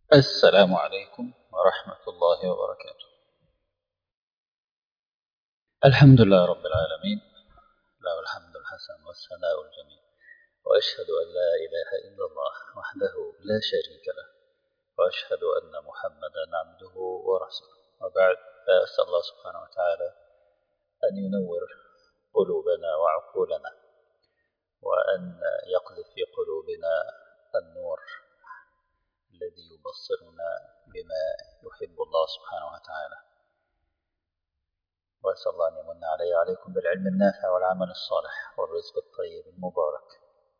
السلام عليكم ورحمة الله وبركاته الحمد لله رب العالمين له الحمد الحسن والثناء الجميل وأشهد أن لا إله إلا الله وحده لا شريك له وأشهد أن محمدا عبده ورسوله وبعد فأسأل الله سبحانه وتعالى أن ينور قلوبنا وعقولنا وأن يقذف في قلوبنا النور الذي يبصرنا بما يحب الله سبحانه وتعالى وأسأل الله أن يمن علي وعليكم بالعلم النافع والعمل الصالح والرزق الطيب المبارك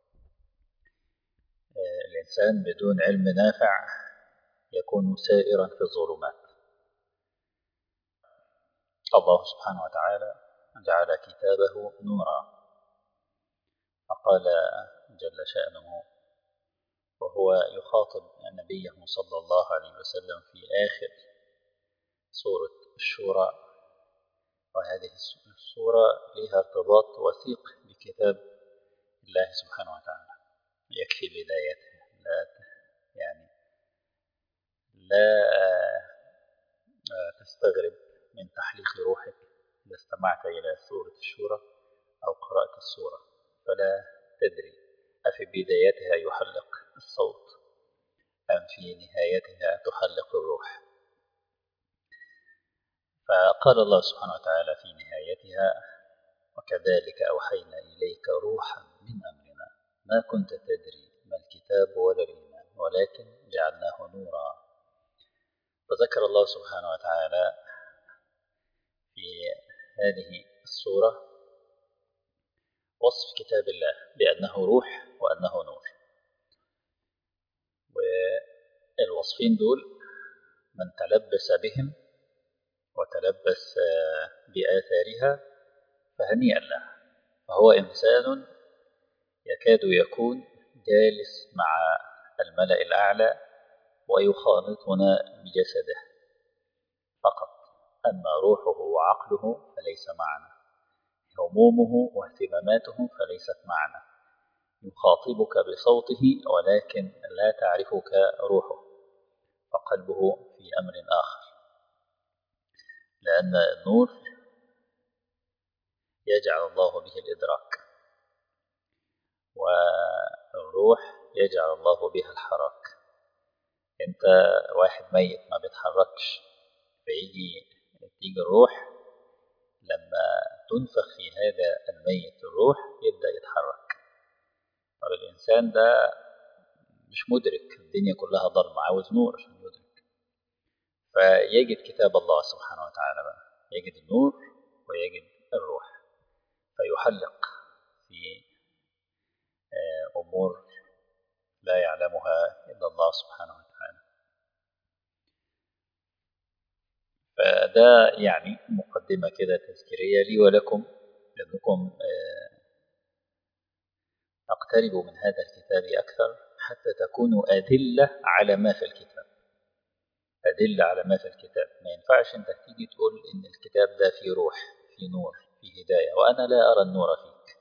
الإنسان بدون علم نافع يكون سائرا في الظلمات الله سبحانه وتعالى جعل كتابه نورا فقال جل شأنه وهو يخاطب نبيه صلى الله عليه وسلم في آخر سورة الشورى وهذه السورة لها ارتباط وثيق بكتاب الله سبحانه وتعالى يكفي بدايتها لا يعني لا تستغرب من تحليق روحك إذا استمعت إلى سورة الشورى أو قرأت السورة فلا تدري أفي بدايتها يحلق الصوت أم في نهايتها تحلق الروح فقال الله سبحانه وتعالى في نهايتها وكذلك أوحينا إليك روحا من أمرنا ما كنت تدري ما الكتاب ولا الإيمان ولكن جعلناه نورا فذكر الله سبحانه وتعالى في هذه السورة وصف كتاب الله بأنه روح وأنه نور والوصفين دول من تلبس بهم وتلبس بآثارها فهنيئا له فهو إنسان يكاد يكون جالس مع الملأ الأعلى ويخالطنا بجسده فقط أما روحه وعقله فليس معنا همومه واهتماماته فليست معنا يخاطبك بصوته ولكن لا تعرفك روحه فقلبه في أمر آخر لأن النور يجعل الله به الإدراك والروح يجعل الله بها الحراك انت واحد ميت ما بيتحركش فيجي تيجي الروح لما تنفخ في هذا الميت الروح يبدأ يتحرك طب الإنسان ده مش مدرك الدنيا كلها ضلمة عاوز نور عشان يدرك فيجد كتاب الله سبحانه وتعالى بقى يجد النور ويجد الروح فيحلق في أمور لا يعلمها إلا الله سبحانه وتعالى فده يعني مقدمة كده تذكيرية لي ولكم لأنكم اقتربوا من هذا الكتاب أكثر حتى تكونوا أدلة على ما في الكتاب أدلة على ما في الكتاب ما ينفعش أنت تيجي تقول إن الكتاب ده فيه روح فيه نور فيه هداية وأنا لا أرى النور فيك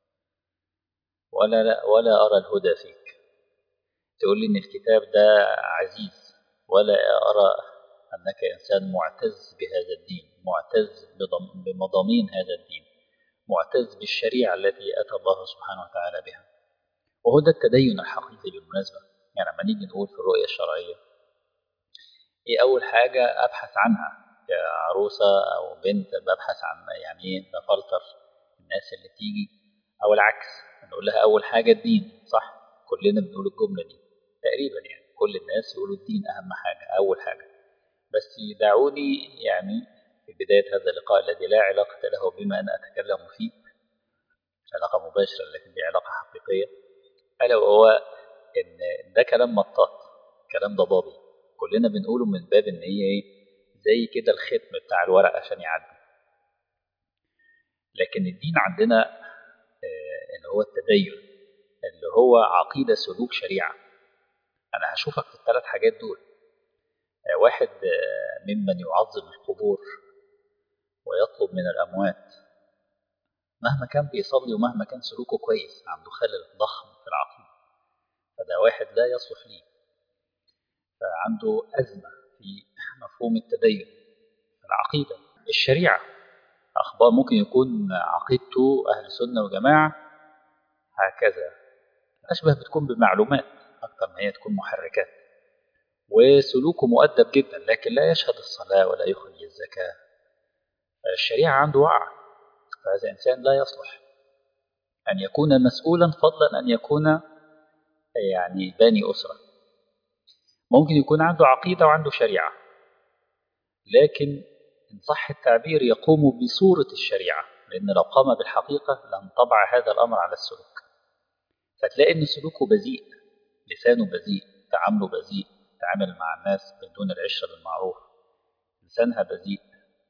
ولا لا ولا أرى الهدى فيك تقول لي إن الكتاب ده عزيز ولا أرى أنك إنسان معتز بهذا الدين معتز بمضامين هذا الدين معتز بالشريعة التي أتى الله سبحانه وتعالى بها وهو ده التدين الحقيقي بالمناسبة يعني لما نيجي نقول في الرؤية الشرعية إيه أول حاجة أبحث عنها كعروسة أو بنت ببحث عن يعني إيه بفلتر الناس اللي تيجي أو العكس نقول لها أول حاجة الدين صح كلنا بنقول الجملة دي تقريبا يعني كل الناس يقولوا الدين أهم حاجة أول حاجة بس دعوني يعني في بداية هذا اللقاء الذي لا علاقة له بما أنا أتكلم فيه علاقة مباشرة لكن دي علاقة حقيقية ألا وهو إن ده كلام مطاط كلام ضبابي كلنا بنقوله من باب إن هي إيه زي كده الختم بتاع الورق عشان يعدي لكن الدين عندنا اللي هو التدين اللي هو عقيدة سلوك شريعة أنا هشوفك في الثلاث حاجات دول واحد ممن يعظم القبور ويطلب من الأموات مهما كان بيصلي ومهما كان سلوكه كويس عنده خلل ضخم في العقيدة فده واحد لا يصلح ليه فعنده أزمة في مفهوم التدين العقيدة الشريعة أخبار ممكن يكون عقيدته أهل سنة وجماعة هكذا أشبه بتكون بمعلومات أكثر ما هي تكون محركات وسلوكه مؤدب جدا لكن لا يشهد الصلاة ولا يخرج الزكاة الشريعة عنده وعى فهذا إنسان لا يصلح أن يكون مسؤولا فضلا أن يكون يعني باني أسرة ممكن يكون عنده عقيدة وعنده شريعة لكن إن صح التعبير يقوم بصورة الشريعة لأن لو قام بالحقيقة لانطبع هذا الأمر على السلوك فتلاقي أن سلوكه بذيء لسانه بذيء تعامله بذيء تعامل مع الناس بدون العشرة بالمعروف لسانها بذيء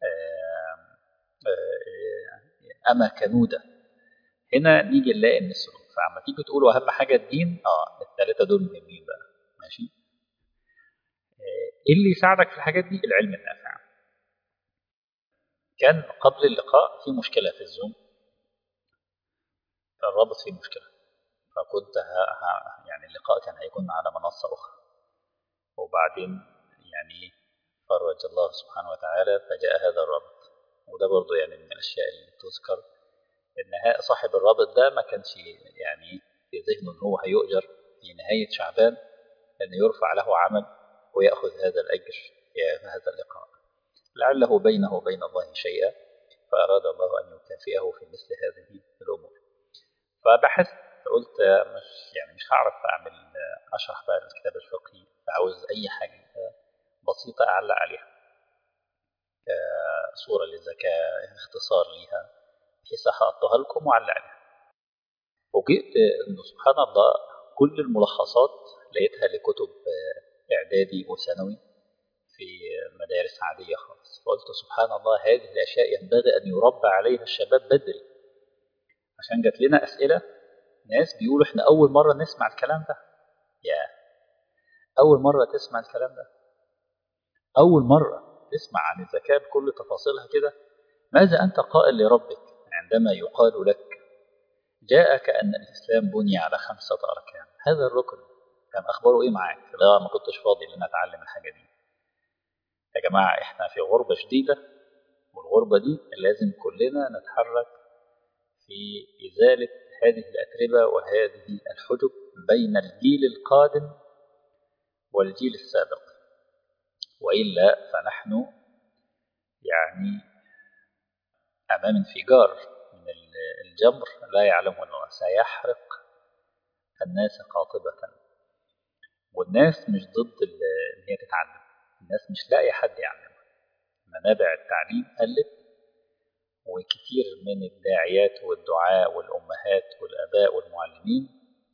أما كنودة هنا نيجي نلاقي ان السلوك فعما تيجي تقولوا اهم حاجه الدين اه الثلاثه دول مهمين بقى ماشي ايه اللي يساعدك في الحاجات دي العلم النافع كان قبل اللقاء في مشكله في الزوم الرابط فيه مشكله فكنت ها ها يعني اللقاء كان هيكون على منصه اخرى وبعدين يعني فرج الله سبحانه وتعالى فجاء هذا الرابط وده برضه يعني من الاشياء اللي تذكر ان صاحب الرابط ده ما كانش يعني في ذهنه ان هو هيؤجر في نهايه شعبان ان يرفع له عمل وياخذ هذا الاجر في هذا اللقاء لعله بينه وبين الله شيئا فاراد الله ان يكافئه في مثل هذه الامور فبحثت قلت مش يعني مش هعرف اعمل اشرح بقى الكتاب الفقهي فعاوز اي حاجه بسيطه اعلق عليها صوره للزكاه اختصار ليها بحيث هحطها لكم وعلق عليها فوجئت انه سبحان الله كل الملخصات لقيتها لكتب اعدادي وثانوي في مدارس عاديه خالص فقلت سبحان الله هذه الاشياء ينبغي ان يربى عليها الشباب بدري عشان جات لنا اسئله ناس بيقولوا احنا اول مره نسمع الكلام ده يا اول مره تسمع الكلام ده اول مره تسمع عن الزكاه بكل تفاصيلها كده ماذا انت قائل لربك عندما يقال لك جاءك أن الإسلام بني على خمسة أركان هذا الركن كان أخباره إيه معاك لا ما كنتش فاضي لأن أتعلم الحاجة دي يا جماعة إحنا في غربة شديدة والغربة دي لازم كلنا نتحرك في إزالة هذه الأتربة وهذه الحجب بين الجيل القادم والجيل السابق وإلا فنحن يعني أمام انفجار من الجمر لا يعلمه الله سيحرق الناس قاطبة والناس مش ضد ان هي تتعلم الناس مش لاقي حد يعلمها منابع التعليم قلت وكتير من الداعيات والدعاء والأمهات والآباء والمعلمين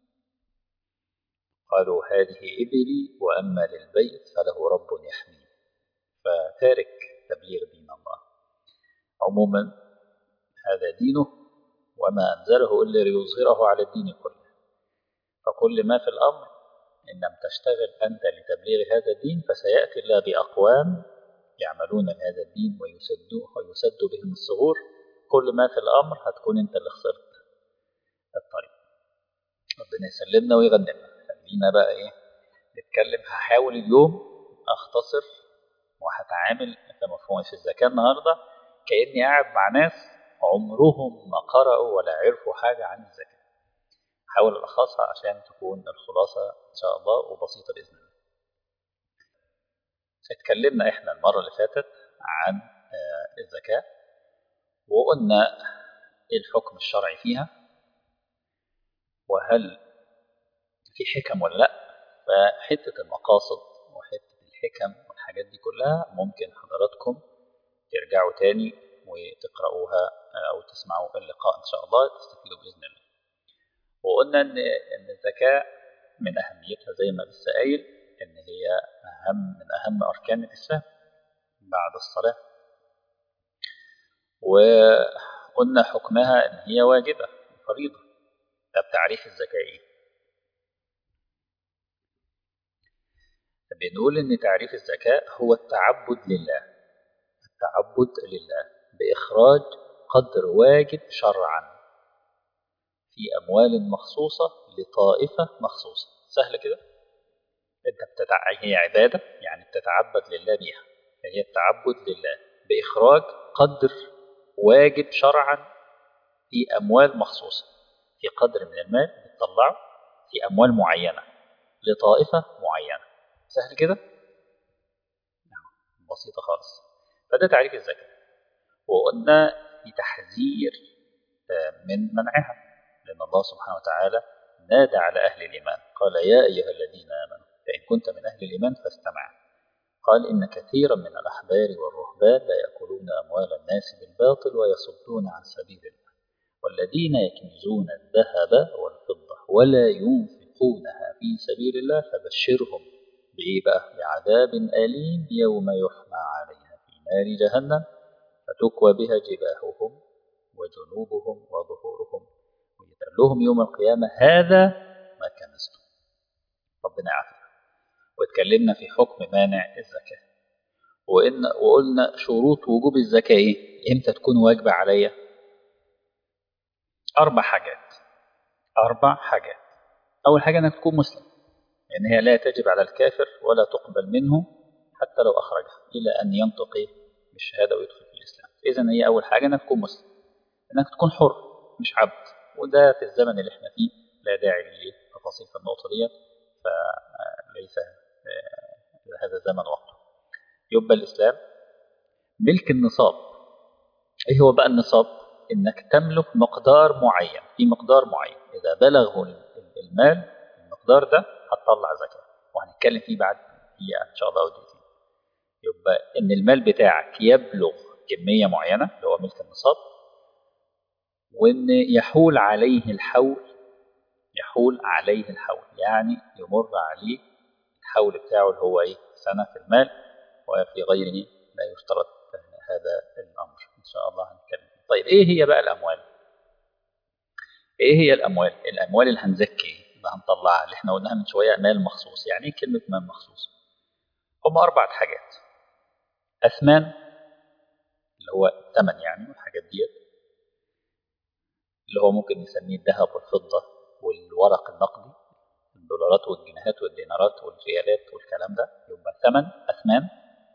قالوا هذه إبلي وأما للبيت فله رب يحميه فتارك تبليغ دين الله عموما هذا دينه وما أنزله إلا ليظهره على الدين كله فكل ما في الأمر إن لم تشتغل أنت لتبليغ هذا الدين فسيأتي الله بأقوام يعملون هذا الدين ويسدوه ويسد بهم الصغور كل ما في الأمر هتكون أنت اللي خسرت الطريق ربنا يسلمنا ويغنمنا خلينا بقى إيه نتكلم هحاول اليوم أختصر وهتعامل في مفهوم في الزكاة النهاردة كأني قاعد مع ناس عمرهم ما قرأوا ولا عرفوا حاجة عن الزكاة حاول ألخصها عشان تكون الخلاصة إن شاء الله وبسيطة بإذن الله اتكلمنا إحنا المرة اللي فاتت عن الزكاة وقلنا إيه الحكم الشرعي فيها وهل في حكم ولا لأ فحتة المقاصد وحتة الحكم والحاجات دي كلها ممكن حضراتكم ترجعوا تاني وتقرأوها أو تسمعوا اللقاء إن شاء الله تستفيدوا بإذن الله وقلنا إن إن الزكاة من أهميتها زي ما لسه قايل إن هي أهم من أهم أركان الإسلام بعد الصلاة وقلنا حكمها إن هي واجبة فريضة طب تعريف الزكاة إيه؟ بنقول إن تعريف الزكاة هو التعبد لله التعبد لله بإخراج قدر واجب شرعا في أموال مخصوصة لطائفة مخصوصة سهل كده انت بتتع... هي عبادة يعني بتتعبد لله بيها فهي التعبد لله بإخراج قدر واجب شرعا في أموال مخصوصة في قدر من المال بتطلعه في أموال معينة لطائفة معينة سهل كده؟ بسيطة خالص فده تعريف الزكاة وقلنا في تحذير من منعها لأن الله سبحانه وتعالى نادى على أهل الإيمان قال يا أيها الذين آمنوا فإن كنت من أهل الإيمان فاستمع قال إن كثيرا من الأحبار والرهبان لا يأكلون أموال الناس بالباطل ويصدون عن سبيل الله والذين يكنزون الذهب والفضة ولا ينفقونها في سبيل الله فبشرهم بإيه بقى؟ بعذاب أليم يوم يحمى عليها في نار جهنم فتكوى بها جباههم وجنوبهم وظهورهم ويتقال لهم يوم القيامة هذا ما كنزتم ربنا يعافينا واتكلمنا في حكم مانع الزكاة وإن وقلنا شروط وجوب الزكاة إيه؟ إمتى تكون واجبة عليا؟ أربع حاجات أربع حاجات أول حاجة أنك تكون مسلم لأن يعني هي لا تجب على الكافر ولا تقبل منه حتى لو أخرجها إلى أن ينطق بالشهادة ويدخل في الإسلام إذا هي أول حاجة أنك تكون مسلم أنك تكون حر مش عبد وده في الزمن اللي احنا فيه لا داعي للتفاصيل في النقطة دي فليس هذا الزمن وقته يبقى الإسلام ملك النصاب إيه هو بقى النصاب إنك تملك مقدار معين في مقدار معين إذا بلغه المال المقدار ده هتطلع زكاة وهنتكلم فيه بعد دقيقة إن شاء الله ودقيقتين يبقى إن المال بتاعك يبلغ كمية معينة اللي هو ملك النصاب وإن يحول عليه الحول يحول عليه الحول يعني يمر عليه الحول بتاعه اللي هو إيه سنة في المال وفي غيره لا يشترط هذا الأمر إن شاء الله هنتكلم طيب إيه هي بقى الأموال إيه هي الأموال الأموال اللي هنزكي اللي هنطلعها اللي احنا قلناها من شوية مال مخصوص يعني ايه كلمة مال مخصوص هم أربعة حاجات أثمان اللي هو الثمن يعني والحاجات ديت اللي هو ممكن نسميه الذهب والفضة والورق النقدي الدولارات والجنيهات والدينارات والريالات والكلام ده يبقى ثمن أثمان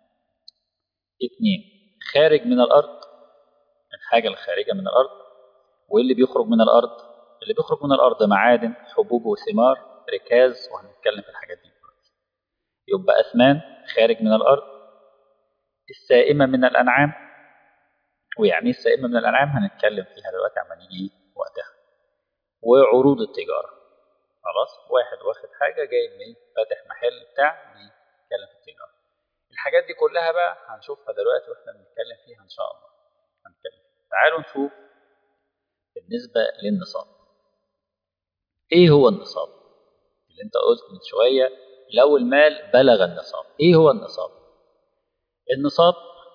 اثنين خارج من الأرض الحاجة الخارجة من الأرض واللي بيخرج من الأرض اللي بيخرج من الأرض معادن حبوب وثمار ركاز وهنتكلم في الحاجات دي دلوقتي يبقى أثمان خارج من الأرض السائمة من الأنعام ويعني السائمة من الأنعام هنتكلم فيها دلوقتي عما نيجي وقتها وعروض التجارة خلاص واحد واخد حاجة جاي من فاتح محل بتاع بيتكلم في التجارة الحاجات دي كلها بقى هنشوفها دلوقتي واحنا بنتكلم فيها إن شاء الله هنتكلم تعالوا نشوف بالنسبة للنصاب ايه هو النصاب اللي انت قلت من شوية لو المال بلغ النصاب ايه هو النصاب النصاب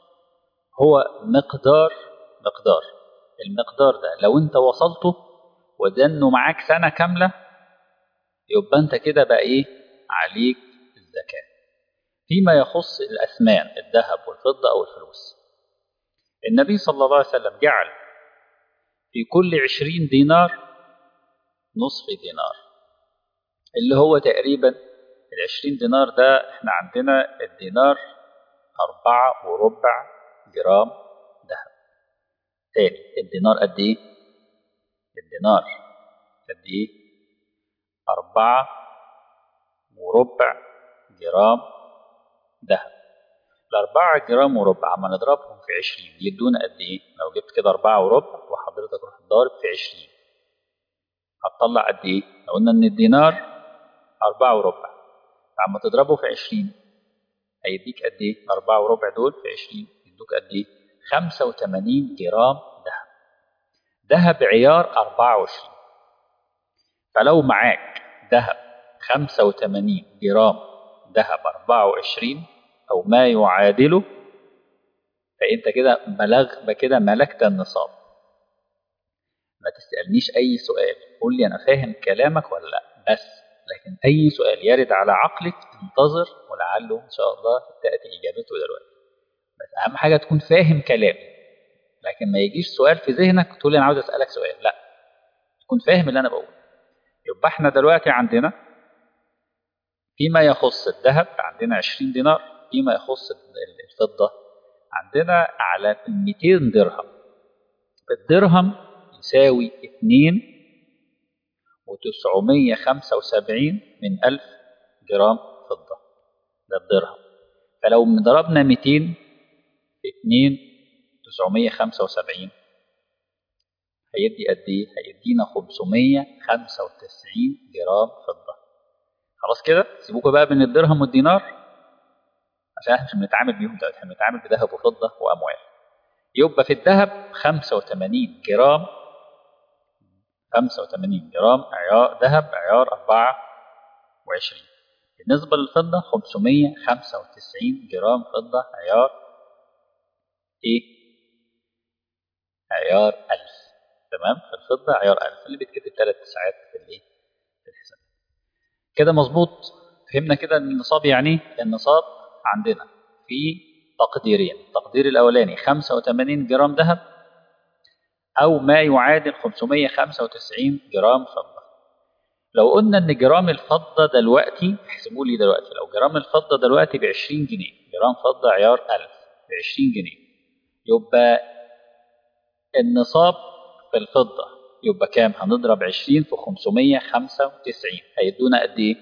هو مقدار مقدار المقدار ده لو انت وصلته ودنه معاك سنة كاملة يبقى انت كده بقى ايه عليك الزكاة فيما يخص الأثمان الذهب والفضة أو الفلوس النبي صلى الله عليه وسلم جعل في كل عشرين دينار نصف دينار اللي هو تقريبا العشرين دينار ده احنا عندنا الدينار أربعة وربع جرام ذهب تاني الدينار قد ايه الدينار قد ايه أربعة وربع جرام ذهب الأربعة جرام وربع عما نضربهم في عشرين يدونا قد إيه؟ لو جبت كده أربعة وربع وحضرتك رحت ضارب في عشرين هتطلع قد إيه؟ لو قلنا إن الدينار أربعة وربع عما تضربه في عشرين هيديك قد إيه؟ أربعة وربع دول في عشرين يدوك قد إيه؟ خمسة وتمانين جرام ذهب ذهب عيار أربعة وعشرين فلو معاك ذهب خمسة وتمانين جرام ذهب أربعة وعشرين أو ما يعادله فأنت كده بلغ كده ملكت النصاب ما تسألنيش أي سؤال قول لي أنا فاهم كلامك ولا لا بس لكن أي سؤال يرد على عقلك انتظر ولعله إن شاء الله تأتي إجابته دلوقتي بس أهم حاجة تكون فاهم كلامي لكن ما يجيش سؤال في ذهنك تقول لي أنا عاوز أسألك سؤال لا تكون فاهم اللي أنا بقوله يبقى احنا دلوقتي عندنا فيما يخص الذهب عندنا 20 دينار فيما يخص الفضة عندنا على 200 درهم الدرهم يساوي 2 و975 من 1000 جرام فضة ده الدرهم فلو ضربنا 200 في 2 975 هيدي قد ايه؟ هيدينا 595 جرام فضة خلاص كده؟ سيبوكوا بقى من الدرهم والدينار عشان احنا مش بنتعامل بيهم دلوقتي احنا بنتعامل بذهب وفضة وأموال يبقى في الذهب 85 جرام 85 جرام عيار ذهب عيار 24 بالنسبة للفضة 595 جرام فضة عيار ايه؟ عيار 1000 تمام؟ في الفضة عيار 1000 اللي بيتكتب ثلاث ساعات في الايه؟ في الحساب كده مظبوط فهمنا كده النصاب يعني النصاب عندنا في تقديرين التقدير الأولاني 85 جرام ذهب أو ما يعادل 595 جرام فضة لو قلنا إن جرام الفضة دلوقتي احسبوا لي دلوقتي لو جرام الفضة دلوقتي ب 20 جنيه جرام فضة عيار 1000 ب 20 جنيه يبقى النصاب في الفضة يبقى كام؟ هنضرب 20 في 595 هيدونا قد إيه؟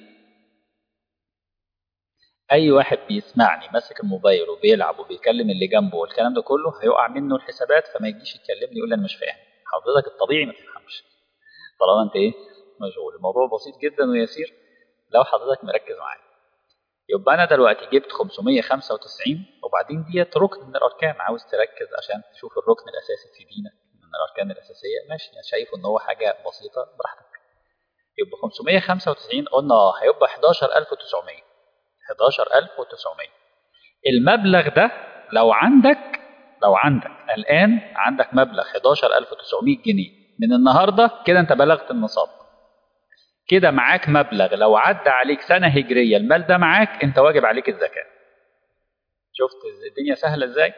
اي واحد بيسمعني ماسك الموبايل وبيلعب وبيكلم اللي جنبه والكلام ده كله هيقع منه الحسابات فما يجيش يكلمني يقول لي انا مش فاهم حضرتك الطبيعي ما تفهمش طالما انت ايه مشغول الموضوع بسيط جدا ويسير لو حضرتك مركز معايا يبقى انا دلوقتي جبت 595 وبعدين ديت ركن من الاركان عاوز تركز عشان تشوف الركن الاساسي في دينك من الاركان الاساسيه ماشي انا شايف ان هو حاجه بسيطه براحتك يبقى 595 قلنا اه هيبقى 11900 11900 المبلغ ده لو عندك لو عندك الآن عندك مبلغ 11900 جنيه من النهاردة كده أنت بلغت النصاب كده معاك مبلغ لو عدى عليك سنة هجرية المال ده معاك أنت واجب عليك الزكاة شفت الدنيا سهلة إزاي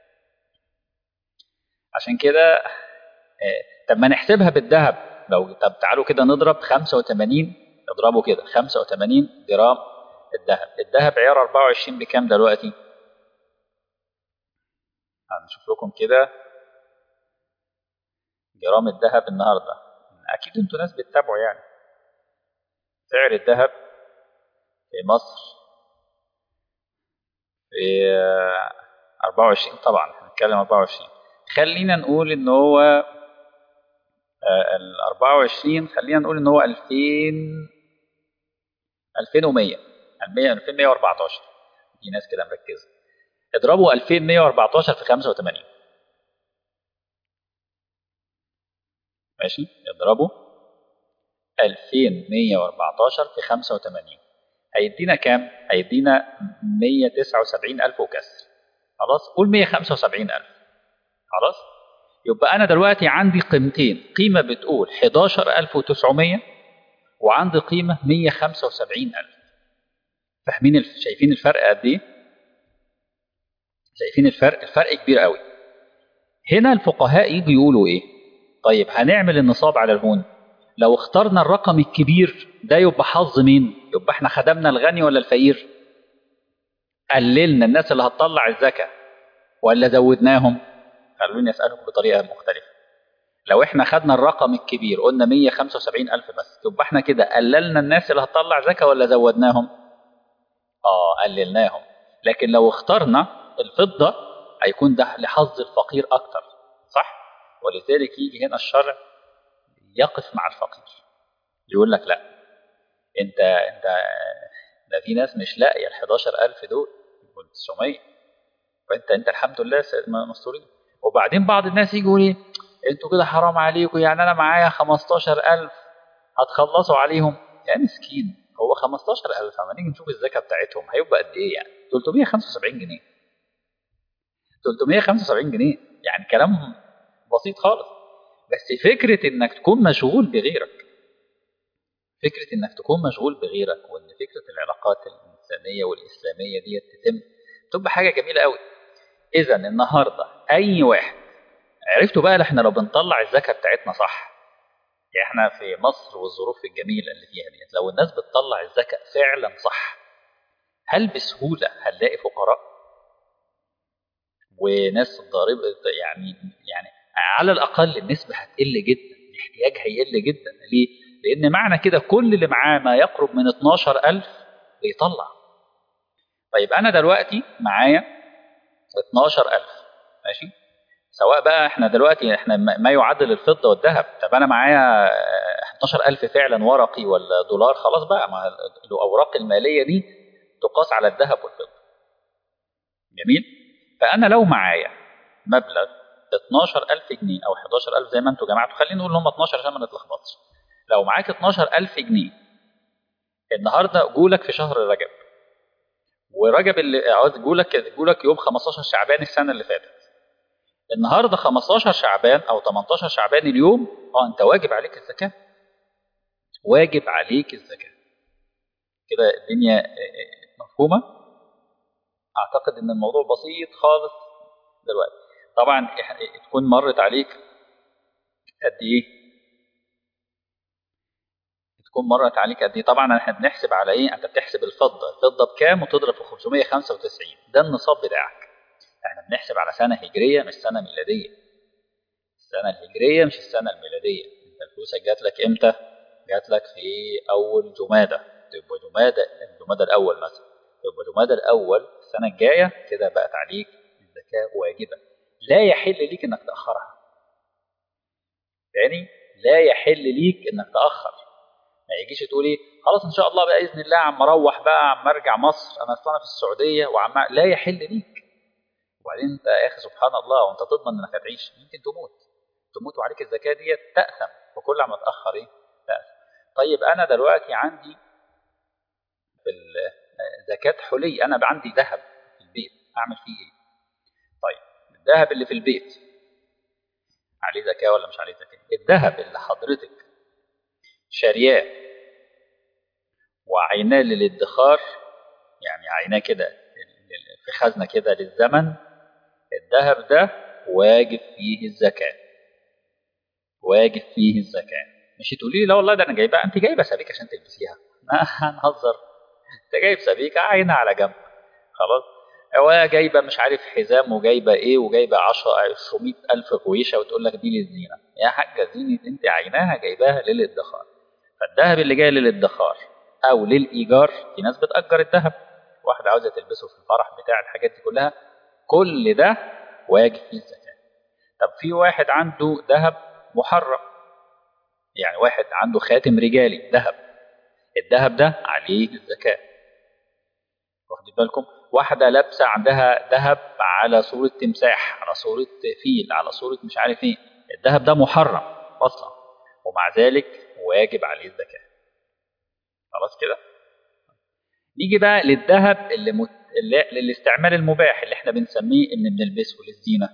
عشان كده آه طب ما نحسبها بالذهب لو طب تعالوا كده نضرب 85 اضربوا كده 85 جرام الذهب الذهب عيار 24 بكام دلوقتي هنشوف لكم كده جرام الذهب النهارده اكيد انتوا ناس بتتابعوا يعني سعر الذهب في مصر في 24 طبعا هنتكلم 24 خلينا نقول ان هو ال 24 خلينا نقول ان هو 2000 2100 2114 في ناس كده مركزه اضربوا 2114 في 85 ماشي اضربوا 2114 في 85 هيدينا كام هيدينا 179000 وكسر خلاص قول 175000 خلاص يبقى انا دلوقتي عندي قيمتين قيمه بتقول 11900 وعندي قيمه 175000 فاهمين الف... شايفين الفرق قد ايه شايفين الفرق الفرق كبير قوي هنا الفقهاء يجوا يقولوا ايه طيب هنعمل النصاب على الهون لو اخترنا الرقم الكبير ده يبقى حظ مين يبقى احنا خدمنا الغني ولا الفقير قللنا الناس اللي هتطلع الزكاة ولا زودناهم خلوني اسألكم بطريقة مختلفة لو احنا خدنا الرقم الكبير قلنا 175 ألف بس يبقى احنا كده قللنا الناس اللي هتطلع زكاة ولا زودناهم اه قللناهم لكن لو اخترنا الفضة هيكون ده لحظ الفقير أكتر صح ولذلك يجي هنا الشرع يقف مع الفقير يقول لك لا انت انت ده في ناس مش لاقيه ال 11000 دول وال 900 فانت انت الحمد لله مستورين وبعدين بعض الناس يجوا ايه انتوا كده حرام عليكم يعني انا معايا 15000 هتخلصوا عليهم يا مسكين هو 15000 اما نيجي نشوف الزكاه بتاعتهم هيبقى قد ايه يعني 375 جنيه 375 جنيه يعني كلام بسيط خالص بس فكرة انك تكون مشغول بغيرك فكرة انك تكون مشغول بغيرك وان فكرة العلاقات الانسانية والاسلامية دي تتم تبقى حاجة جميلة قوي اذا النهاردة اي واحد عرفتوا بقى احنا لو بنطلع الزكاة بتاعتنا صح يعني احنا في مصر والظروف الجميله اللي فيها ديت لو الناس بتطلع الزكاه فعلا صح هل بسهوله هنلاقي فقراء وناس ضاربه يعني يعني على الاقل النسبه هتقل جدا الاحتياج هيقل جدا ليه؟ لان معنى كده كل اللي معاه ما يقرب من 12000 بيطلع طيب انا دلوقتي معايا 12000 ماشي سواء بقى احنا دلوقتي احنا ما يعادل الفضه والذهب طب انا معايا 11000 فعلا ورقي ولا دولار خلاص بقى ما الاوراق الماليه دي تقاس على الذهب والفضه جميل فانا لو معايا مبلغ 12000 جنيه او 11000 زي ما انتم جمعتوا خلينا نقول هم 12 عشان ما نتلخبطش لو معاك 12000 جنيه النهارده جولك في شهر رجب ورجب اللي عاوز جولك جولك يوم 15 شعبان السنه اللي فاتت النهارده 15 شعبان او 18 شعبان اليوم اه انت واجب عليك الزكاه واجب عليك الزكاه كده الدنيا مفهومه اعتقد ان الموضوع بسيط خالص دلوقتي طبعا تكون مرت عليك قد ايه تكون مرت عليك قد ايه طبعا احنا بنحسب على ايه انت بتحسب الفضه الفضه بكام وتضرب في 595 ده النصاب بتاعك احنا بنحسب على سنه هجريه مش سنه ميلاديه السنه الهجريه مش السنه الميلاديه انت فلوسك جات لك امتى جات لك في اول جماده تبقى جماده الجماده الاول مثلا يبقى جماده الاول السنه الجايه كده بقت عليك الزكاه واجبه لا يحل ليك انك تاخرها تاني لا يحل ليك انك تاخر ما يجيش تقول ايه خلاص ان شاء الله باذن الله عم اروح بقى عم ارجع مصر انا اصلا في السعوديه وعم لا يحل ليك وبعدين انت يا اخي سبحان الله وانت تضمن انك هتعيش يمكن تموت تموت وعليك الزكاه ديت تاثم وكل ما تاخر ايه تاثم طيب انا دلوقتي عندي في زكاه حلي انا عندي ذهب في البيت اعمل فيه ايه طيب الذهب اللي في البيت عليه زكاه ولا مش عليه زكاه الذهب اللي حضرتك شارياه وعيناه للادخار يعني عيناه كده في خزنه كده للزمن الذهب ده واجب فيه الزكاه واجب فيه الزكاه مش تقولي لي لا والله ده انا جايبها انت جايبه سبيكه عشان تلبسيها هنهزر انت جايب سبيكه عينها على جنب خلاص هو جايبه مش عارف حزام وجايبه ايه وجايبه 10 100 الف كويشه وتقول لك دي للزينه يا حاجه زينه انت عيناها جايباها للادخار فالذهب اللي جاي للادخار او للايجار في ناس بتاجر الذهب واحده عاوزه تلبسه في الفرح بتاع الحاجات دي كلها كل ده واجب فيه الزكاه طب في واحد عنده ذهب محرم يعني واحد عنده خاتم رجالي ذهب الذهب ده عليه الزكاه واخدين بالكم واحده لابسه عندها ذهب على صوره تمساح على صوره فيل على صوره مش عارف ايه الذهب ده محرم اصلا ومع ذلك واجب عليه الزكاه خلاص كده نيجي بقى للذهب اللي, مت... اللي للاستعمال المباح اللي احنا بنسميه ان بنلبسه للزينه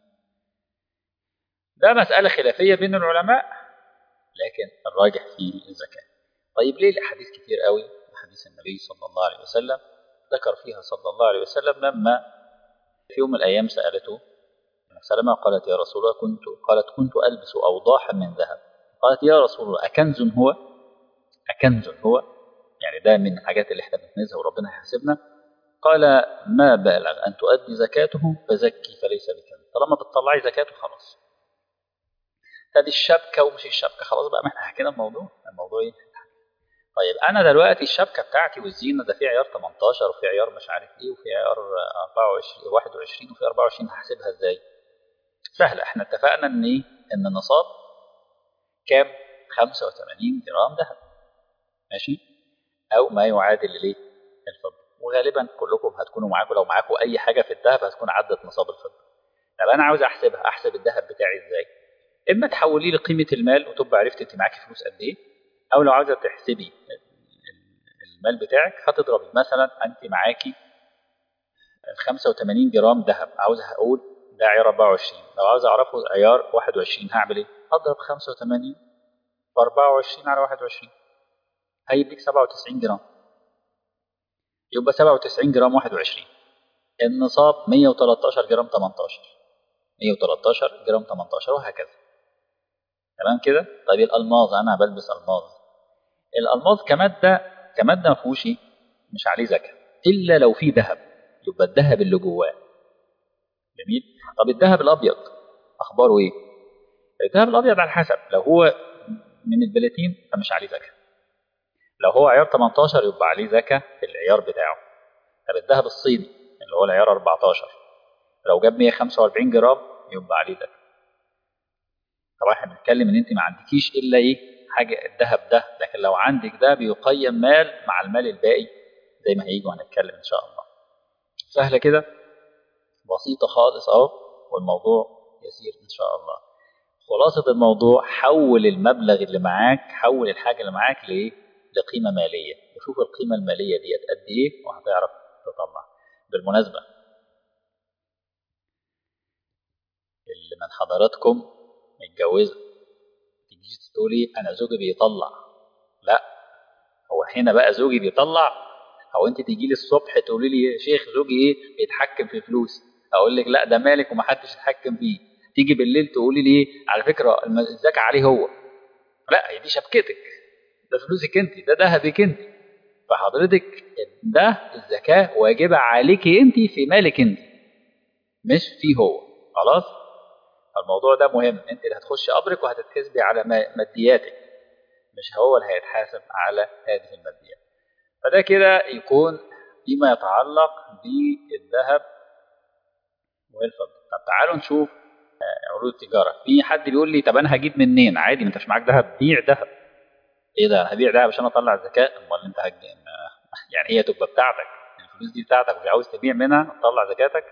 ده مسألة خلافية بين العلماء لكن الراجح فيه الزكاة طيب ليه الأحاديث كتير قوي حديث النبي صلى الله عليه وسلم ذكر فيها صلى الله عليه وسلم لما في يوم من الأيام سألته سلمة قالت يا رسول الله كنت قالت كنت ألبس أوضاحا من ذهب قالت يا رسول الله أكنز هو أكنز هو يعني ده من الحاجات اللي احنا بنكنزها وربنا هيحاسبنا قال ما بالغ أن تؤدي زكاته فزكي فليس بكنز طالما بتطلعي زكاته خلاص هذه الشبكة ومش الشبكة خلاص بقى ما احنا حكينا الموضوع الموضوع ايه طيب انا دلوقتي الشبكة بتاعتي والزينة ده في عيار 18 وفي عيار مش عارف ايه وفي عيار 24 21 وفي 24 هحسبها ازاي سهلة احنا اتفقنا ان ايه ان النصاب كام 85 جرام ذهب ماشي او ما يعادل الايه الفضة وغالبا كلكم هتكونوا معاكم لو معاكم اي حاجة في الذهب هتكون عدت نصاب الفضة طب انا عاوز احسبها احسب الذهب بتاعي ازاي اما تحوليه لقيمه المال وتبقى عرفت انت معاكي فلوس قد ايه او لو عاوزه تحسبي المال بتاعك هتضربي مثلا انت معاكي 85 جرام ذهب عاوزه اقول ده عيار 24 لو عاوز اعرفه عيار 21 هعمل ايه هضرب 85 في 24 على 21 هيديك 97 جرام يبقى 97 جرام 21 النصاب 113 جرام 18 113 جرام 18 وهكذا تمام كده طيب الالماظ انا بلبس الماظ الالماظ كماده كماده ما فيهوش إيه؟ مش عليه زكاه الا لو في ذهب يبقى الذهب اللي جواه جميل طب الذهب الابيض اخباره ايه الذهب الابيض على حسب لو هو من البلاتين فمش عليه زكاه لو هو عيار 18 يبقى عليه زكاه في العيار بتاعه طب الذهب الصيني اللي هو العيار 14 لو جاب 145 جرام يبقى عليه زكاه طبعا احنا بنتكلم ان انت ما عندكيش الا ايه حاجه الذهب ده لكن لو عندك ده بيقيم مال مع المال الباقي زي ما هيجي وهنتكلم ان شاء الله سهله كده بسيطه خالص اهو والموضوع يسير ان شاء الله خلاصه الموضوع حول المبلغ اللي معاك حول الحاجه اللي معاك لايه لقيمه ماليه وشوف القيمه الماليه ديت قد ايه وهتعرف تطلع بالمناسبه اللي من حضراتكم متجوزه تيجي تقولي انا زوجي بيطلع لا هو هنا بقى زوجي بيطلع او انت تيجي لي الصبح تقولي لي يا شيخ زوجي ايه بيتحكم في فلوسي اقول لك لا ده مالك ومحدش يتحكم فيه تيجي بالليل تقولي لي ايه على فكره الزكاه عليه هو لا هي دي شبكتك ده فلوسك انت ده ذهبك انت فحضرتك ده الزكاه واجبه عليك انت في مالك انت مش فيه هو خلاص الموضوع ده مهم انت اللي هتخش قبرك وهتتحسبي على مادياتك مش هو اللي هيتحاسب على هذه الماديات فده كده يكون فيما يتعلق بالذهب والفضة طب تعالوا نشوف عروض التجارة في حد بيقول لي طب انا هجيب منين عادي ما انتش معاك ذهب بيع ذهب ايه ده هبيع ذهب عشان اطلع الزكاة امال انت هج... يعني هي تبقى بتاعتك الفلوس دي بتاعتك وعاوز تبيع منها تطلع زكاتك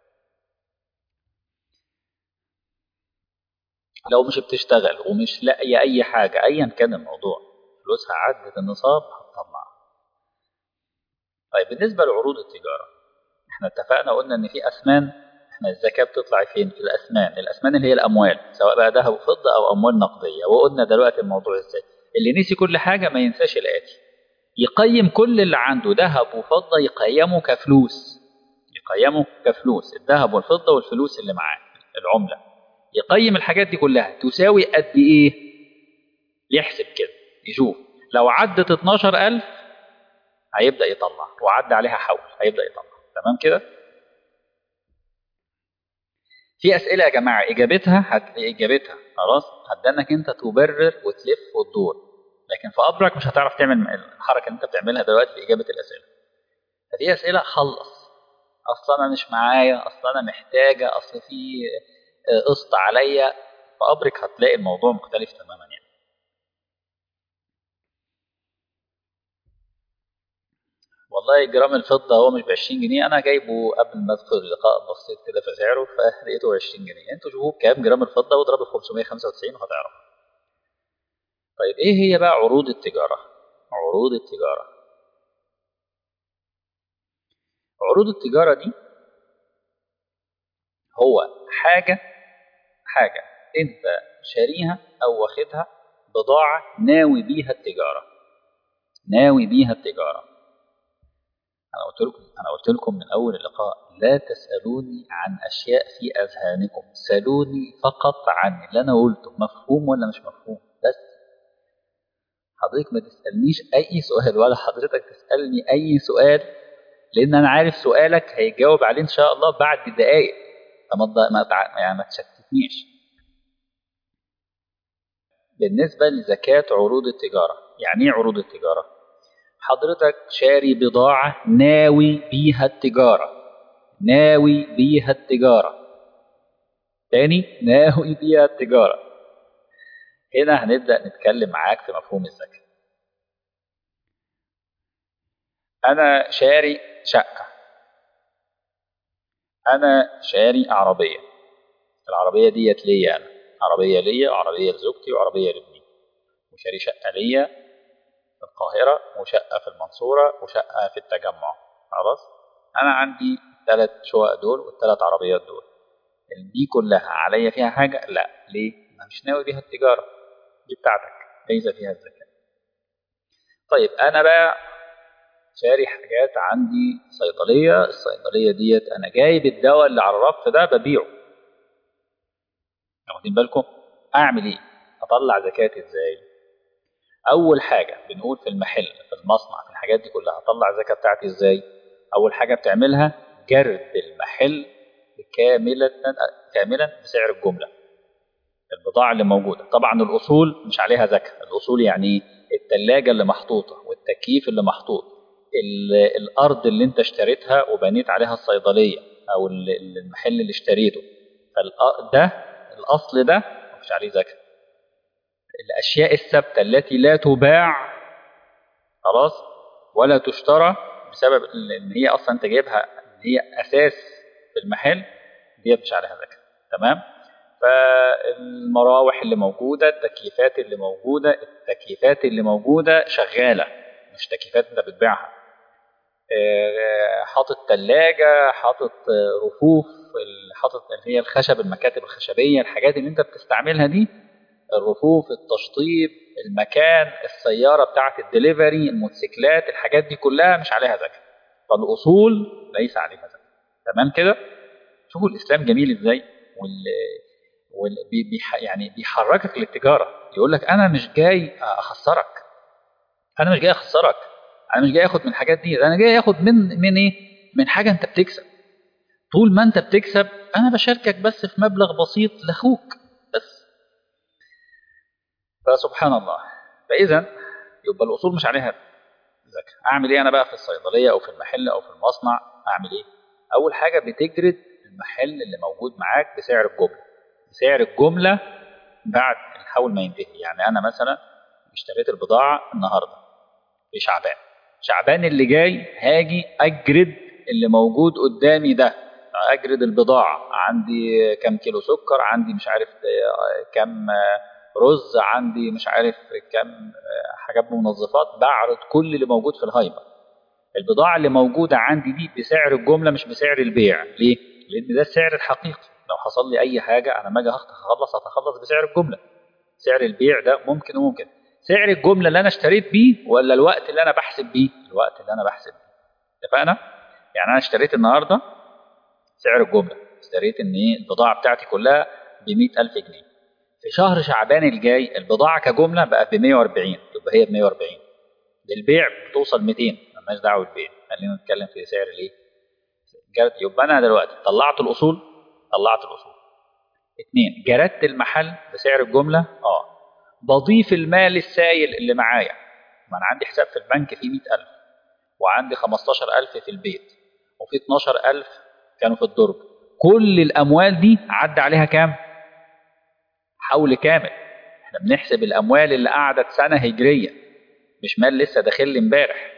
لو مش بتشتغل ومش لاقي اي حاجة ايا كان الموضوع فلوسها عدت النصاب هتطلع طيب بالنسبة لعروض التجارة احنا اتفقنا قلنا ان في اثمان احنا الزكاة بتطلع فين في الاسمان الاسمان اللي هي الاموال سواء بقى ذهب وفضة او اموال نقدية وقلنا دلوقتي الموضوع ازاي اللي نسي كل حاجة ما ينساش الاتي يقيم كل اللي عنده ذهب وفضة يقيمه كفلوس يقيمه كفلوس الذهب والفضة والفلوس اللي معاه العملة يقيم الحاجات دي كلها تساوي قد ايه يحسب كده يشوف لو عدت 12000 هيبدأ يطلع وعدى عليها حول هيبدأ يطلع تمام كده في أسئلة يا جماعة إجابتها هت... إجابتها خلاص هتدنك أنت تبرر وتلف وتدور لكن في أمرك مش هتعرف تعمل الحركة اللي أنت بتعملها دلوقتي في إجابة الأسئلة فدي أسئلة خلص أصلا أنا مش معايا أصلا أنا محتاجة أصل في قسط عليا في أمرك هتلاقي الموضوع مختلف تماما يعني والله جرام الفضة هو مش ب 20 جنيه أنا جايبه قبل ما أدخل اللقاء بصيت كده في سعره فلقيته 20 جنيه أنتوا شوفوا بكام جرام الفضة واضربه في 595 وهتعرف طيب إيه هي بقى عروض التجارة؟ عروض التجارة عروض التجارة دي هو حاجة حاجة أنت شاريها أو واخدها بضاعة ناوي بيها التجارة ناوي بيها التجارة أنا قلت لكم أنا قلت لكم من أول اللقاء لا تسألوني عن أشياء في أذهانكم سألوني فقط عن اللي أنا قلته مفهوم ولا مش مفهوم بس حضرتك ما تسألنيش أي سؤال ولا حضرتك تسألني أي سؤال لأن أنا عارف سؤالك هيجاوب عليه إن شاء الله بعد دقايق فما ما يعني ما تشتتنيش بالنسبة لزكاة عروض التجارة يعني ايه عروض التجارة حضرتك شاري بضاعة ناوي بيها التجارة ناوي بيها التجارة تاني ناوي بيها التجارة هنا هنبدأ نتكلم معاك في مفهوم الزكاة أنا شاري شقة أنا شاري عربية العربية ديت ليا أنا عربية ليا وعربية لزوجتي وعربية لابني وشاري شقة ليا في القاهرة وشقة في المنصورة وشقة في التجمع خلاص أنا عندي ثلاث شقق دول والثلاث عربيات دول دي كلها عليا فيها حاجة؟ لا ليه؟ أنا مش ناوي بيها التجارة دي بتاعتك ليس فيها الزكاة طيب أنا بقى شاري حاجات عندي صيدلية الصيدلية ديت أنا جايب الدواء اللي على الرف ده ببيعه واخدين بالكم أعمل إيه اطلع زكاتي ازاي اول حاجه بنقول في المحل في المصنع في الحاجات دي كلها اطلع الزكاه بتاعتي ازاي اول حاجه بتعملها جرد المحل كامله كاملا بسعر الجمله البضاعه اللي موجوده طبعا الاصول مش عليها زكاه الاصول يعني الثلاجه اللي محطوطه والتكييف اللي محطوط الارض اللي انت اشتريتها وبنيت عليها الصيدليه او المحل اللي اشتريته فده الاصل ده مش عليه زكاه الاشياء الثابته التي لا تباع خلاص ولا تشترى بسبب ان هي اصلا انت جايبها ان هي اساس في المحل دي مش عليها زكاه تمام فالمراوح اللي موجوده التكييفات اللي موجوده التكييفات اللي موجوده شغاله مش تكييفات انت بتبيعها حاطط ثلاجه حاطط رفوف حاطط اللي هي الخشب المكاتب الخشبيه الحاجات اللي انت بتستعملها دي الرفوف التشطيب المكان السياره بتاعه الدليفري الموتوسيكلات الحاجات دي كلها مش عليها زكاه فالاصول ليس عليها زكاه تمام كده شوفوا الاسلام جميل ازاي وال... وال... بيح... يعني بيحركك للتجاره يقول لك انا مش جاي اخسرك انا مش جاي اخسرك انا مش جاي اخد من الحاجات دي انا جاي اخد من من ايه من حاجه انت بتكسب طول ما انت بتكسب انا بشاركك بس في مبلغ بسيط لاخوك بس فسبحان الله فاذا يبقى الاصول مش عليها زكاه اعمل ايه انا بقى في الصيدليه او في المحل او في المصنع اعمل ايه اول حاجه بتجرد المحل اللي موجود معاك بسعر الجمله بسعر الجمله بعد الحول ما ينتهي يعني انا مثلا اشتريت البضاعه النهارده في شعبان شعبان اللي جاي هاجي اجرد اللي موجود قدامي ده اجرد البضاعه عندي كم كيلو سكر عندي مش عارف كم رز عندي مش عارف كم حاجات منظفات بعرض كل اللي موجود في الهايبر البضاعه اللي موجوده عندي دي بسعر الجمله مش بسعر البيع ليه لان ده السعر الحقيقي لو حصل لي اي حاجه انا ما اجي هخلص هتخلص بسعر الجمله سعر البيع ده ممكن وممكن سعر الجمله اللي انا اشتريت بيه ولا الوقت اللي انا بحسب بيه الوقت اللي انا بحسب بيه اتفقنا يعني انا اشتريت النهارده سعر الجمله اشتريت ان ايه البضاعه بتاعتي كلها ب 100000 جنيه في شهر شعبان الجاي البضاعه كجمله بقت ب 140 تبقى هي ب 140 للبيع بتوصل 200 مالناش دعوه بالبيع خلينا نتكلم في سعر الايه يبقى انا دلوقتي طلعت الاصول طلعت الاصول اثنين جردت المحل بسعر الجمله اه بضيف المال السائل اللي معايا ما انا عندي حساب في البنك فيه 100000 وعندي 15000 في البيت وفي 12000 كانوا في الدرج كل الاموال دي عدى عليها كام حول كامل احنا بنحسب الاموال اللي قعدت سنه هجريه مش مال لسه داخل لي امبارح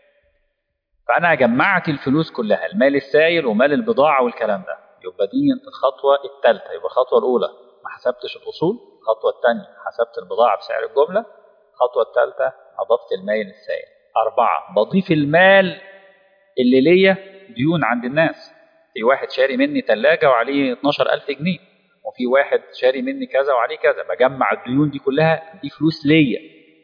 فانا جمعت الفلوس كلها المال السائل ومال البضاعه والكلام ده يبقى دي الخطوه الثالثه يبقى الخطوه الاولى ما حسبتش الاصول الخطوه الثانيه حسبت البضاعه بسعر الجمله الخطوه الثالثه اضفت المال السائل اربعه بضيف المال اللي ليا ديون عند الناس في واحد شاري مني ثلاجه وعليه 12000 جنيه وفي واحد شاري مني كذا وعليه كذا بجمع الديون دي كلها دي فلوس ليا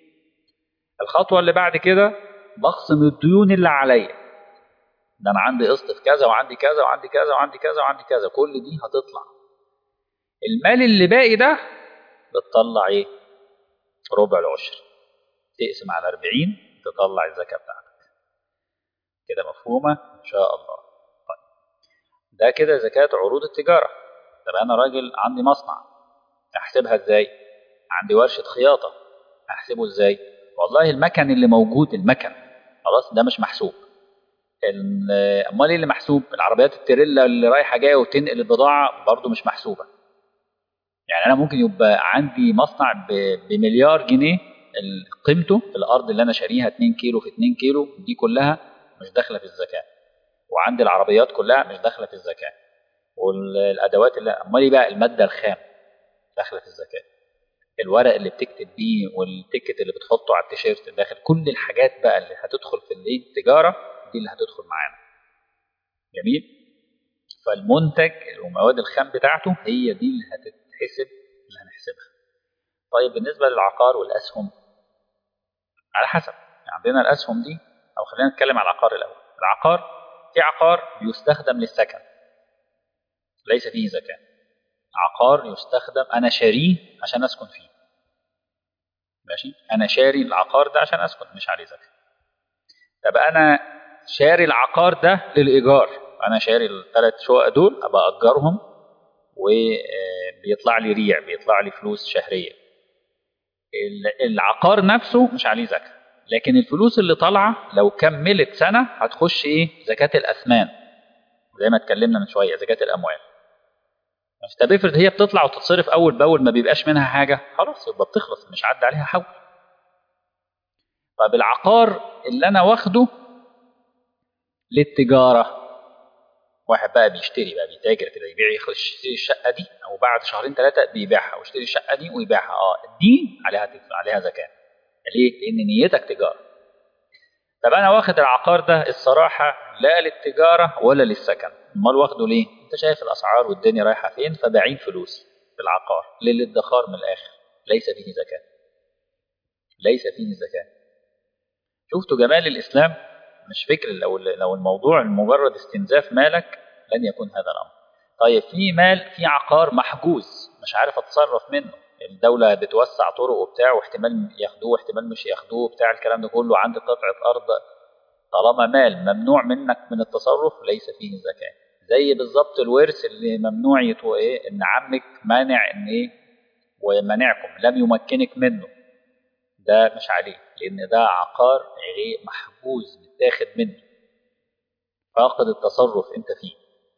الخطوه اللي بعد كده بخصم الديون اللي عليا ده انا عندي قسط في كذا وعندي كذا وعندي كذا وعندي كذا وعندي كذا كل دي هتطلع المال اللي باقي ده بتطلع ايه ربع العشر تقسم على 40 تطلع الزكاه بتاعتك كده مفهومه ان شاء الله طيب ده كده زكاه عروض التجاره طب انا راجل عندي مصنع احسبها ازاي عندي ورشه خياطه احسبه ازاي والله المكن اللي موجود المكن خلاص ده مش محسوب امال ايه اللي محسوب العربيات التريلا اللي رايحه جايه وتنقل البضاعه برضو مش محسوبه يعني انا ممكن يبقى عندي مصنع بمليار جنيه قيمته في الارض اللي انا شاريها 2 كيلو في 2 كيلو دي كلها مش داخله في الزكاه وعندي العربيات كلها مش داخله في الزكاه والادوات اللي امال ايه بقى الماده الخام داخله في الزكاه الورق اللي بتكتب بيه والتيكت اللي بتحطه على التيشيرت داخل كل الحاجات بقى اللي هتدخل في الايه التجاره دي اللي هتدخل معانا جميل فالمنتج والمواد الخام بتاعته هي دي اللي هتتحسب اللي هنحسبها طيب بالنسبه للعقار والاسهم على حسب عندنا الاسهم دي او خلينا نتكلم على العقار الاول العقار في عقار بيستخدم للسكن ليس فيه زكاه عقار يستخدم انا شاريه عشان اسكن فيه ماشي انا شاري العقار ده عشان اسكن مش عليه زكاه طب انا شاري العقار ده للايجار انا شاري الثلاث شقق دول ابقى اجرهم وبيطلع لي ريع بيطلع لي فلوس شهريه ال- العقار نفسه مش عليه زكاه لكن الفلوس اللي طالعه لو كملت سنه هتخش ايه زكاه الاثمان زي ما اتكلمنا من شويه زكاه الاموال مش طب افرض هي بتطلع وتتصرف اول باول ما بيبقاش منها حاجه خلاص يبقى بتخلص مش عدى عليها حول طب العقار اللي انا واخده للتجاره واحد بقى بيشتري بقى بيتاجر كده يبيع يخلص يشتري الشقه دي او بعد شهرين ثلاثه بيبيعها ويشتري الشقه دي ويبيعها اه دي عليها تدفع عليها زكاه ليه؟ لان نيتك تجاره طب انا واخد العقار ده الصراحه لا للتجاره ولا للسكن امال واخده ليه؟ انت شايف الاسعار والدنيا رايحه فين فبعين فلوسي في العقار للادخار من الاخر ليس فيه زكاه ليس فيه زكاه شفتوا جمال الاسلام مش فكر لو لو الموضوع مجرد استنزاف مالك لن يكون هذا الامر طيب في مال في عقار محجوز مش عارف اتصرف منه الدولة بتوسع طرق وبتاع واحتمال ياخدوه واحتمال مش ياخدوه بتاع الكلام ده كله عندي قطعة أرض طالما مال ممنوع منك من التصرف ليس فيه زكاة زي بالظبط الورث اللي ممنوع يتو ايه ان عمك مانع ان ايه ومنعكم لم يمكنك منه ده مش عليه لان ده عقار غير محجوز متاخد منه فاقد التصرف انت فيه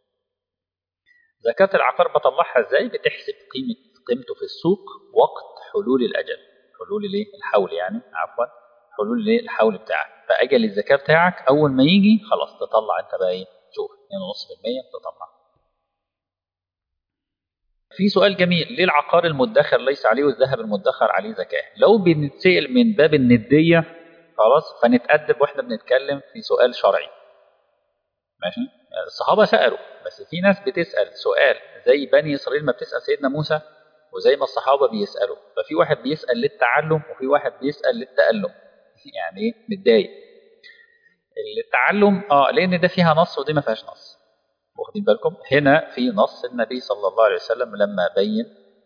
زكاة العقار بطلعها ازاي بتحسب قيمة قيمته في السوق وقت حلول الأجل حلول الايه الحول يعني عفوا حلول الايه الحول بتاعك فأجل الزكاة بتاعك أول ما يجي خلاص تطلع أنت بقى إيه شوف 2.5% تطلع في سؤال جميل ليه العقار المدخر ليس عليه والذهب المدخر عليه زكاة لو بنتسأل من باب الندية خلاص فنتأدب واحنا بنتكلم في سؤال شرعي ماشي الصحابة سألوا بس في ناس بتسأل سؤال زي بني إسرائيل ما بتسأل سيدنا موسى وزي ما الصحابة بيسألوا ففي واحد بيسأل للتعلم وفي واحد بيسأل للتألم يعني ايه متضايق التعلم اه لان ده فيها نص ودي ما فيهاش نص واخدين بالكم هنا في نص النبي صلى الله عليه وسلم لما بين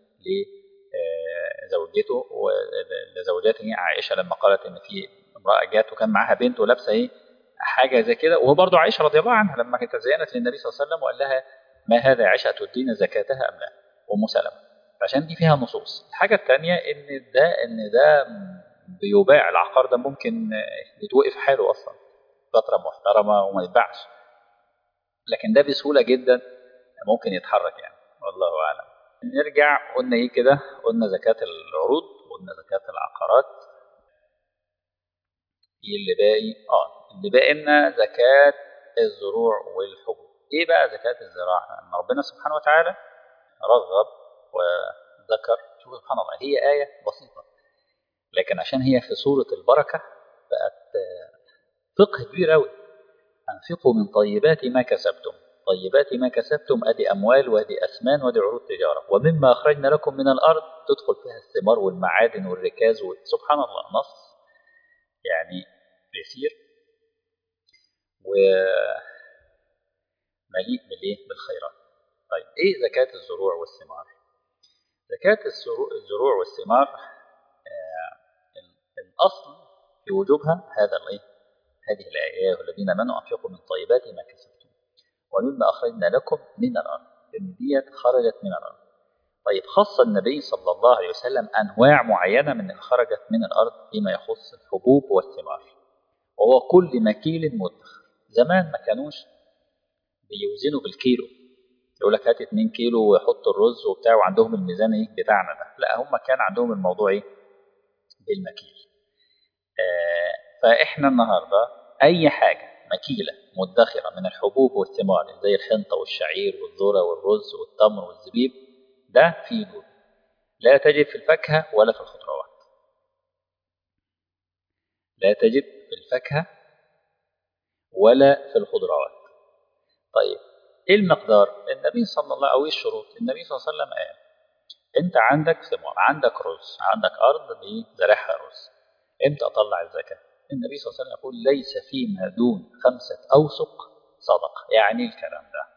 لزوجته ولزوجته عائشه لما قالت ان في امراه جات وكان معاها بنت ولابسه ايه حاجه زي كده وهو برضه عائشه رضي الله عنها لما كانت تزينت للنبي صلى الله عليه وسلم وقال لها ما هذا عائشه تدين زكاتها ام لا ام سلمه عشان دي فيها نصوص الحاجه الثانيه ان ده ان ده بيباع العقار ده ممكن يتوقف حاله اصلا فتره محترمه وما يتباعش لكن ده بسهوله جدا ممكن يتحرك يعني والله اعلم نرجع قلنا ايه كده قلنا زكاه العروض قلنا زكاه العقارات ايه اللي باقي اه اللي باقي لنا زكاه الزروع والحبوب ايه بقى زكاه الزراعه ان ربنا سبحانه وتعالى رغب وذكر شوف سبحان الله هي ايه بسيطه لكن عشان هي في سورة البركة بقت فقه كبير أوي أنفقوا من طيبات ما كسبتم طيبات ما كسبتم أدي أموال وأدي أثمان وأدي عروض تجارة ومما أخرجنا لكم من الأرض تدخل فيها الثمار والمعادن والركاز سبحان الله نص يعني يسير ومليء بالإيه بالخيرات طيب إيه زكاة الزروع والثمار زكاة الزروع والثمار الأصل في وجوبها هذا الإيه؟ هذه الآية يا الذين آمنوا أنفقوا من طيبات ما كسبتم ومما أخرجنا لكم من الأرض إن ديت خرجت من الأرض طيب خص النبي صلى الله عليه وسلم أنواع معينة من اللي خرجت من الأرض فيما يخص الحبوب والثمار وهو كل مكيل مدخر زمان ما كانوش بيوزنوا بالكيلو يقول لك هات 2 كيلو ويحط الرز وبتاع وعندهم الميزان ايه بتاعنا ده لا هم كان عندهم الموضوع ايه بالمكيل آه فإحنا النهاردة أي حاجة مكيلة مدخرة من الحبوب والثمار زي الحنطة والشعير والذرة والرز والتمر والزبيب ده فيه دول لا تجد في الفاكهة ولا في الخضروات لا تجد في الفاكهة ولا في الخضروات طيب ايه المقدار النبي صلى الله عليه وسلم الشروط النبي صلى الله عليه وسلم قال انت عندك ثمار عندك رز عندك ارض بزرعها رز امتى اطلع الزكاه النبي صلى الله عليه وسلم يقول ليس فيما دون خمسه اوسق صدقه يعني الكلام ده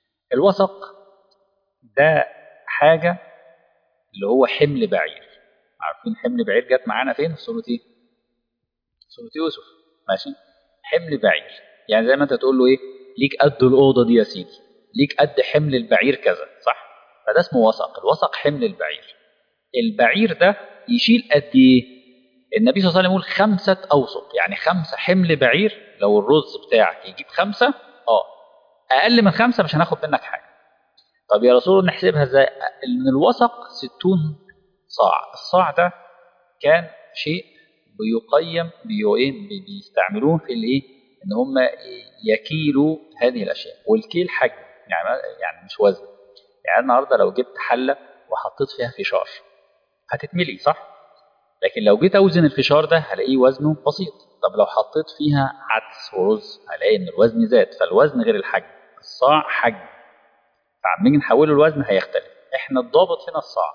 الوسق ده حاجه اللي هو حمل بعير عارفين حمل بعير جت معانا فين في سوره ايه سوره يوسف ماشي حمل بعير يعني زي ما انت تقول له ايه ليك قد الاوضه دي يا سيدي ليك قد حمل البعير كذا صح فده اسمه وسق الوسق حمل البعير البعير ده يشيل قد ايه النبي صلى الله عليه وسلم يقول خمسة أوسق يعني خمسة حمل بعير لو الرز بتاعك يجيب خمسة اه أقل من خمسة مش هناخد منك حاجة طب يا رسول الله نحسبها ازاي من الوسق ستون صاع الصاع ده كان شيء بيقيم بيستعملوه في الايه ان هم يكيلوا هذه الاشياء والكيل حجم يعني يعني مش وزن يعني النهارده لو جبت حله وحطيت فيها فشار هتتملي صح لكن لو جيت اوزن الفشار ده هلاقيه وزنه بسيط طب لو حطيت فيها عدس ورز هلاقي ان الوزن زاد فالوزن غير الحجم الصاع حجم فعم نيجي نحوله الوزن هيختلف احنا الضابط هنا الصاع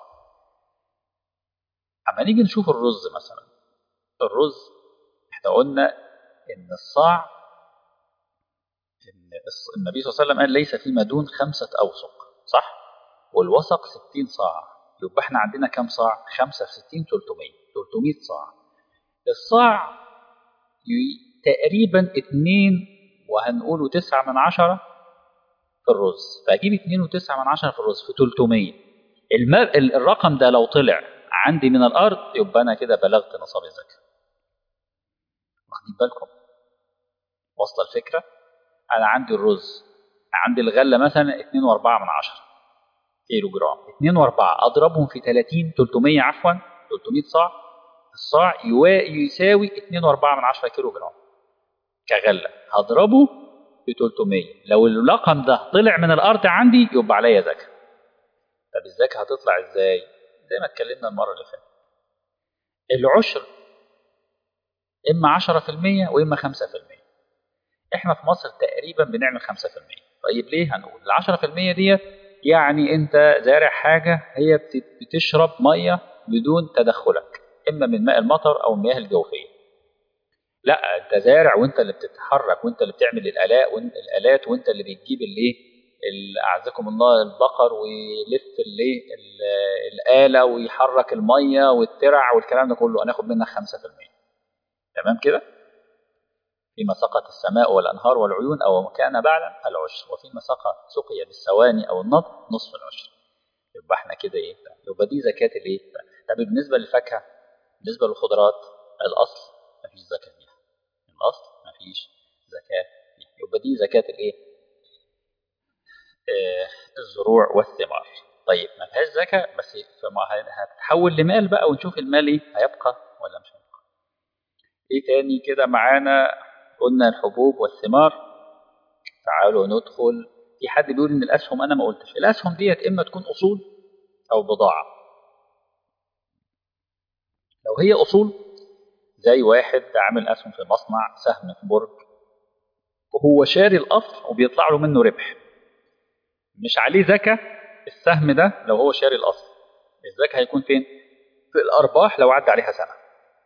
اما نيجي نشوف الرز مثلا الرز احنا قلنا ان الصاع ان النبي صلى الله عليه وسلم قال ليس فيما دون خمسة أوسق صح والوسق ستين صاع يبقى احنا عندنا كم صاع خمسة في ستين تلتمية تلتمية صاع الصاع تقريبا اتنين وهنقوله تسعة من عشرة في الرز فأجيب اتنين وتسعة من عشرة في الرز في تلتمية الرقم ده لو طلع عندي من الأرض يبقى أنا كده بلغت نصاب الزكاة واخدين بالكم واصلة الفكرة أنا عندي الرز عندي الغلة مثلا اتنين وأربعة من عشرة كيلو جرام اتنين وأربعة أضربهم في تلاتين تلتمية عفوا تلتمية صاع الصاع يساوي اتنين وأربعة من عشرة كيلو جرام كغلة هضربه في 300 لو الرقم ده طلع من الأرض عندي يبقى عليا زكاة طب الزكاة هتطلع ازاي زي ما اتكلمنا المرة اللي فاتت العشر إما 10% وإما 5% إحنا في مصر تقريبا بنعمل 5% طيب ليه هنقول ال 10% ديت يعني أنت زارع حاجة هي بتشرب مية بدون تدخلك إما من ماء المطر أو المياه الجوفية لا انت زارع وانت اللي بتتحرك وانت اللي بتعمل الالات وانت الالات وانت اللي بتجيب الايه اعزكم الله البقر ويلف الايه الاله ويحرك الميه والترع والكلام ده كله هناخد منك 5% تمام كده فيما سقط السماء والانهار والعيون او كان بعلا العشر وفيما سقط سقي بالسواني او النض نصف العشر يبقى احنا كده ايه يبقى دي زكاه الايه طب بالنسبه للفاكهه بالنسبه للخضروات الاصل مفيش زكاه فيها الاصل مفيش زكاه فيها يبقى دي زكاه الايه آه الزروع والثمار طيب ما فيهاش زكاه بس هتتحول لمال بقى ونشوف المال ايه هيبقى ولا مش هيبقى ايه تاني كده معانا قلنا الحبوب والثمار تعالوا ندخل في حد بيقول ان الاسهم انا ما قلتش الاسهم ديت اما تكون اصول او بضاعه لو هي اصول زي واحد عامل اسهم في مصنع سهم في برج وهو شاري الاصل وبيطلع له منه ربح مش عليه زكاه السهم ده لو هو شاري الاصل الزكاه هيكون فين في الارباح لو عدى عليها سنه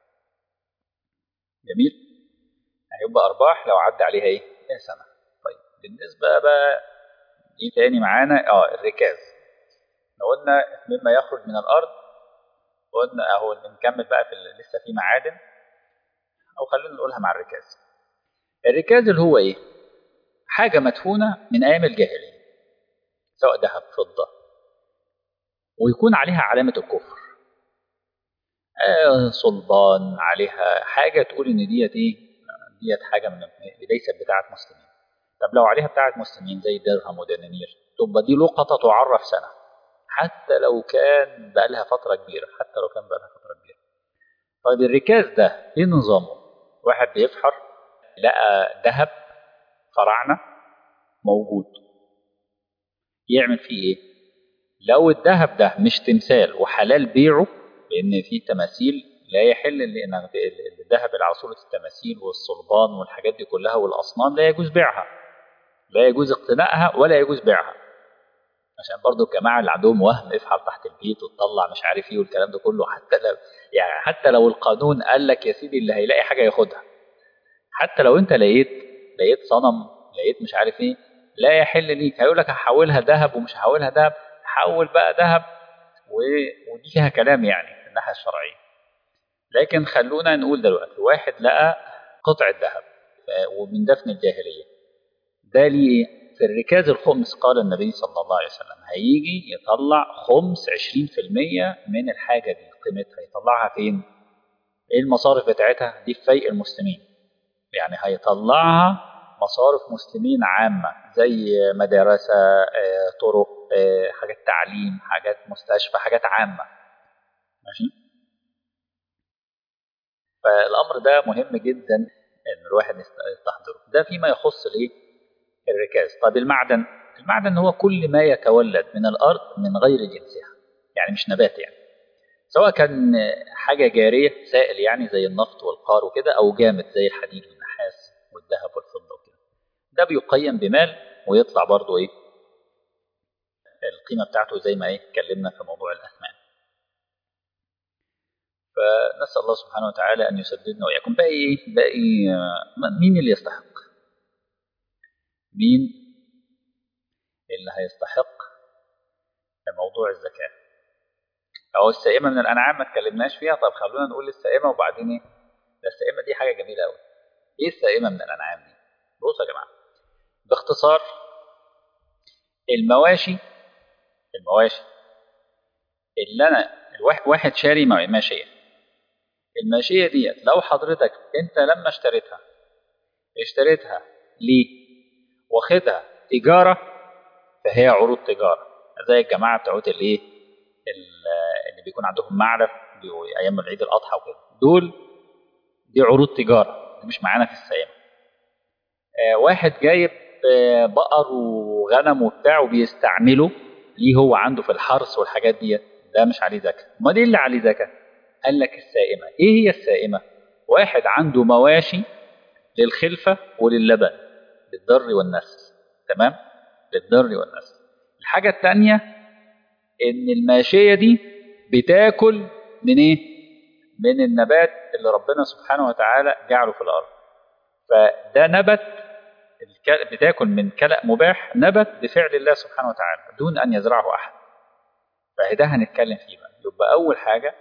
جميل هيبقى ارباح لو عدى عليها ايه سنه طيب بالنسبه بقى ايه تاني معانا اه الركاز لو قلنا مما يخرج من الارض قلنا اهو نكمل بقى في لسه في معادن او خلينا نقولها مع الركاز الركاز اللي هو ايه حاجه مدفونه من ايام الجاهليه سواء ذهب فضه ويكون عليها علامه الكفر آه صلبان عليها حاجه تقول ان ديت ايه ديت حاجه من ليست بتاعه مسلمين طب لو عليها بتاعه مسلمين زي درهم ودنانير تبقى دي لقطه تعرف سنه حتى لو كان بقى لها فتره كبيره حتى لو كان بقى لها فتره كبيره طيب الركاز ده ايه نظامه واحد بيفحر لقى ذهب فراعنه موجود يعمل فيه ايه لو الذهب ده مش تمثال وحلال بيعه لان في تماثيل لا يحل لان الذهب على صوره التماثيل والصلبان والحاجات دي كلها والاصنام لا يجوز بيعها لا يجوز اقتنائها ولا يجوز بيعها عشان برضو الجماعه اللي عندهم وهم افحر تحت البيت وتطلع مش عارف ايه والكلام ده كله حتى لو يعني حتى لو القانون قال لك يا سيدي اللي هيلاقي حاجه ياخدها حتى لو انت لقيت لقيت صنم لقيت مش عارف ايه لا يحل ليك هيقول لك هحولها ذهب ومش هحولها ذهب حول بقى ذهب و... ودي فيها كلام يعني ان الناحيه الشرعيه لكن خلونا نقول دلوقتي واحد لقى قطعه ذهب ومن دفن الجاهليه ده ليه ايه في الركاز الخمس قال النبي صلى الله عليه وسلم هيجي يطلع خمس 20% من الحاجة دي قيمتها يطلعها فين؟ ايه المصارف بتاعتها؟ دي في فيء المسلمين يعني هيطلعها مصارف مسلمين عامة زي مدرسة آه، طرق آه، حاجات تعليم حاجات مستشفى حاجات عامة ماشي فالأمر ده مهم جدا إن الواحد يستحضره ده فيما يخص الايه الركاز طب المعدن المعدن هو كل ما يتولد من الأرض من غير جنسها يعني مش نبات يعني سواء كان حاجة جارية سائل يعني زي النفط والقار وكده أو جامد زي الحديد والنحاس والذهب والفضة وكده ده بيقيم بمال ويطلع برضه إيه القيمة بتاعته زي ما إيه اتكلمنا في موضوع الأثمان فنسأل الله سبحانه وتعالى أن يسددنا وإياكم باقي إيه؟ باقي آه، مين اللي يستحق؟ مين اللي هيستحق موضوع الزكاة أو السائمة من الأنعام ما اتكلمناش فيها طب خلونا نقول السائمة وبعدين إيه ده السائمة دي حاجة جميلة أوي إيه السائمة من الأنعام دي بصوا يا جماعة باختصار المواشي المواشي اللي أنا الواحد واحد شاري ماشية الماشية ديت لو حضرتك أنت لما اشتريتها اشتريتها ليه واخدها تجارة فهي عروض تجارة زي الجماعة بتوعت الايه اللي بيكون عندهم معرف ايام العيد الاضحى وكده دول دي عروض تجارة دي مش معانا في السيامة آه واحد جايب آه بقر وغنم وبتاع وبيستعمله ليه هو عنده في الحرث والحاجات ديت ده مش عليه زكاة ما دي اللي عليه زكاة قال لك السائمة ايه هي السائمة واحد عنده مواشي للخلفة وللبن للضر والنسل تمام للضر والنسل الحاجة الثانية ان الماشية دي بتاكل من ايه من النبات اللي ربنا سبحانه وتعالى جعله في الارض فده نبت بتاكل من كلأ مباح نبت بفعل الله سبحانه وتعالى دون ان يزرعه احد فده هنتكلم فيه بقى يبقى اول حاجة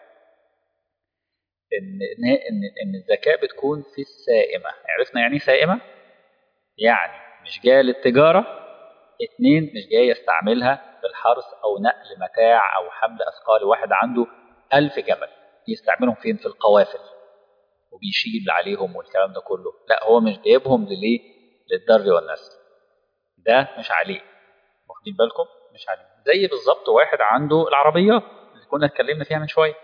ان ان ان الزكاة بتكون في السائمة عرفنا يعني سائمة يعني مش جاية للتجارة اتنين مش جاي يستعملها في الحرث أو نقل متاع أو حمل أثقال واحد عنده ألف جمل يستعملهم فين في القوافل وبيشيل عليهم والكلام ده كله لا هو مش جايبهم لليه للضر والنسل ده مش عليه واخدين بالكم مش عليه زي بالظبط واحد عنده العربيات اللي كنا اتكلمنا فيها من شويه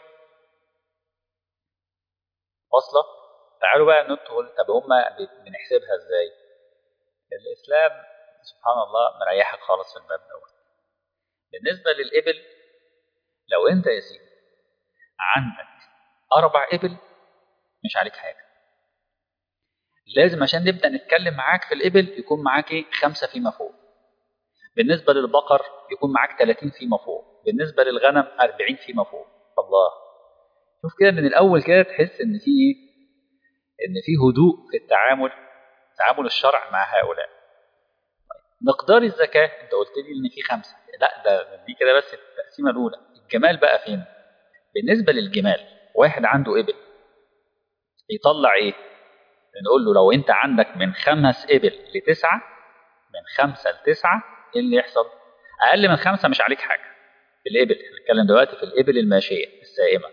واصله تعالوا بقى ندخل طب هما بنحسبها ازاي الإسلام سبحان الله مريحك خالص في الباب دوت بالنسبة للإبل لو أنت يا سيدي عندك أربع إبل مش عليك حاجة لازم عشان نبدأ نتكلم معاك في الإبل يكون معاك إيه خمسة فيما فوق بالنسبة للبقر يكون معاك 30 فيما فوق بالنسبة للغنم 40 فيما فوق الله شوف كده من الأول كده تحس إن في إيه إن في هدوء في التعامل تعامل الشرع مع هؤلاء مقدار الزكاة انت قلت لي ان في خمسة لا ده دي كده بس التقسيمة الأولى الجمال بقى فين بالنسبة للجمال واحد عنده إبل يطلع إيه نقول له لو أنت عندك من خمس إبل لتسعة من خمسة لتسعة إيه اللي يحصل أقل من خمسة مش عليك حاجة في الإبل هنتكلم دلوقتي في الإبل الماشية السائمة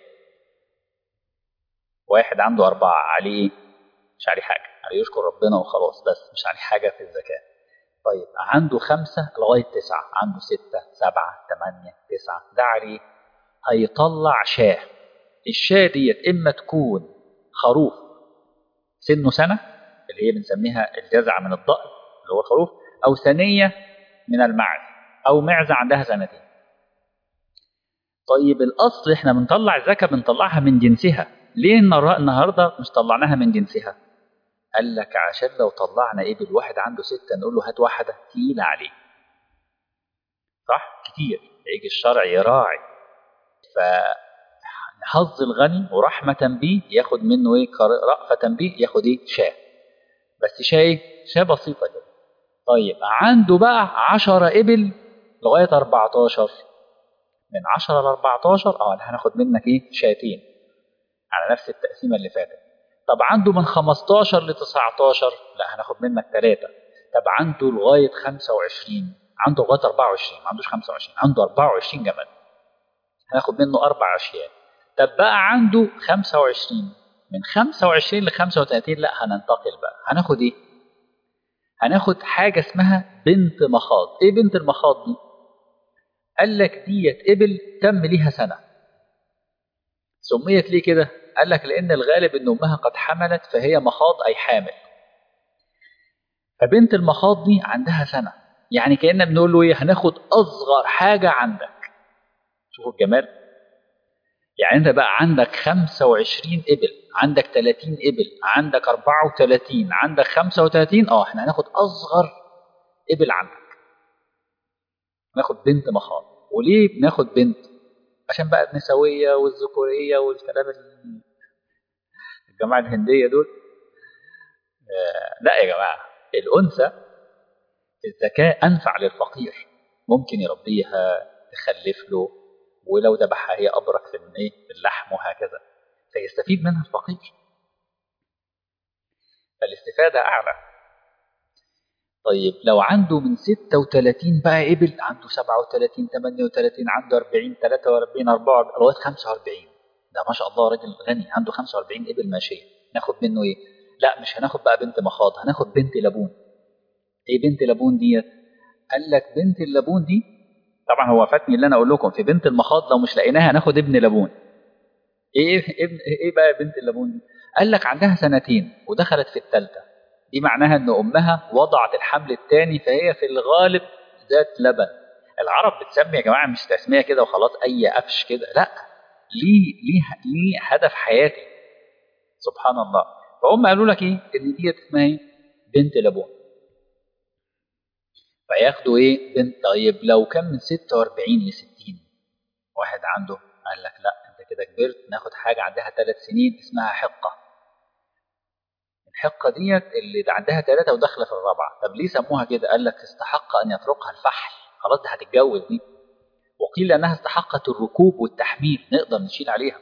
واحد عنده أربعة عليه إيه مش عليه حاجة عليه يشكر ربنا وخلاص بس مش عليه حاجة في الزكاة طيب عنده خمسة لغاية تسعة عنده ستة سبعة ثمانية تسعة ده عليه هيطلع شاه الشاه ديت إما تكون خروف سنه سنة اللي هي بنسميها الجزعة من الضأن اللي هو الخروف أو ثنية من المعز أو معزة عندها سنتين طيب الأصل إحنا بنطلع الزكاة بنطلعها من جنسها ليه النهاردة مش طلعناها من جنسها قال لك عشان لو طلعنا ابل واحد عنده ستة نقول له هات واحدة تقيلة عليه صح كتير يجي الشرع يراعي فحظ الغني ورحمة بيه ياخد منه ايه رأفة بيه ياخد ايه شاة بس شاة ايه شاة بسيطة كده طيب عنده بقى عشرة ابل لغاية 14 من 10 ل 14 اه هناخد منك ايه شاتين على نفس التقسيمه اللي فاتت طب عنده من 15 ل 19 لا هناخد منك ثلاثه طب عنده لغايه 25 عنده لغايه 24 ما عندوش 25 عنده 24 جمل هناخد منه اربع اشياء طب بقى عنده 25 من 25 ل 35 لا هننتقل بقى هناخد ايه هناخد حاجه اسمها بنت مخاض ايه بنت المخاض دي قال لك ديت ابل تم ليها سنه سميت ليه كده قال لك لان الغالب ان امها قد حملت فهي مخاض اي حامل فبنت المخاض دي عندها سنه يعني كأننا بنقول له ايه هناخد اصغر حاجه عندك شوفوا الجمال يعني انت بقى عندك 25 ابل عندك 30 ابل عندك 34 عندك 35 اه احنا هناخد اصغر ابل عندك ناخد بنت مخاض وليه بناخد بنت عشان بقى النسويه والذكوريه والكلام الجماعه الهنديه دول آه لا يا جماعه الانثى الذكاء انفع للفقير ممكن يربيها تخلف له ولو ذبحها هي ابرك في في اللحم وهكذا فيستفيد منها الفقير فالاستفاده اعلى طيب لو عنده من 36 بقى ابل عنده 37 38 عنده 40 43 44 لغايه 45 ده ما شاء الله راجل غني عنده 45 ابل ماشيه ناخد منه ايه؟ لا مش هناخد بقى بنت مخاض هناخد بنت لبون ايه بنت لبون ديت؟ قال لك بنت اللبون دي طبعا هو فاتني اللي انا اقول لكم في بنت المخاض لو مش لقيناها هناخد ابن لبون ايه ابن ايه بقى بنت اللبون دي؟ قال لك عندها سنتين ودخلت في الثالثه دي معناها ان امها وضعت الحمل الثاني فهي في الغالب ذات لبن العرب بتسمي يا جماعه مش تسميه كده وخلاص اي قفش كده لا ليه ليه ليه هدف حياتي سبحان الله فهم قالوا لك ايه ان ديت اسمها ايه بنت لبون فياخدوا ايه بنت طيب لو كان من 46 ل 60 واحد عنده قال لك لا انت كده كبرت ناخد حاجه عندها ثلاث سنين اسمها حقه الحقه ديت اللي عندها ثلاثه وداخله في الرابعه طب ليه سموها كده قال لك استحق ان يطرقها الفحل خلاص دي هتتجوز دي وقيل انها استحقت الركوب والتحميل نقدر نشيل عليها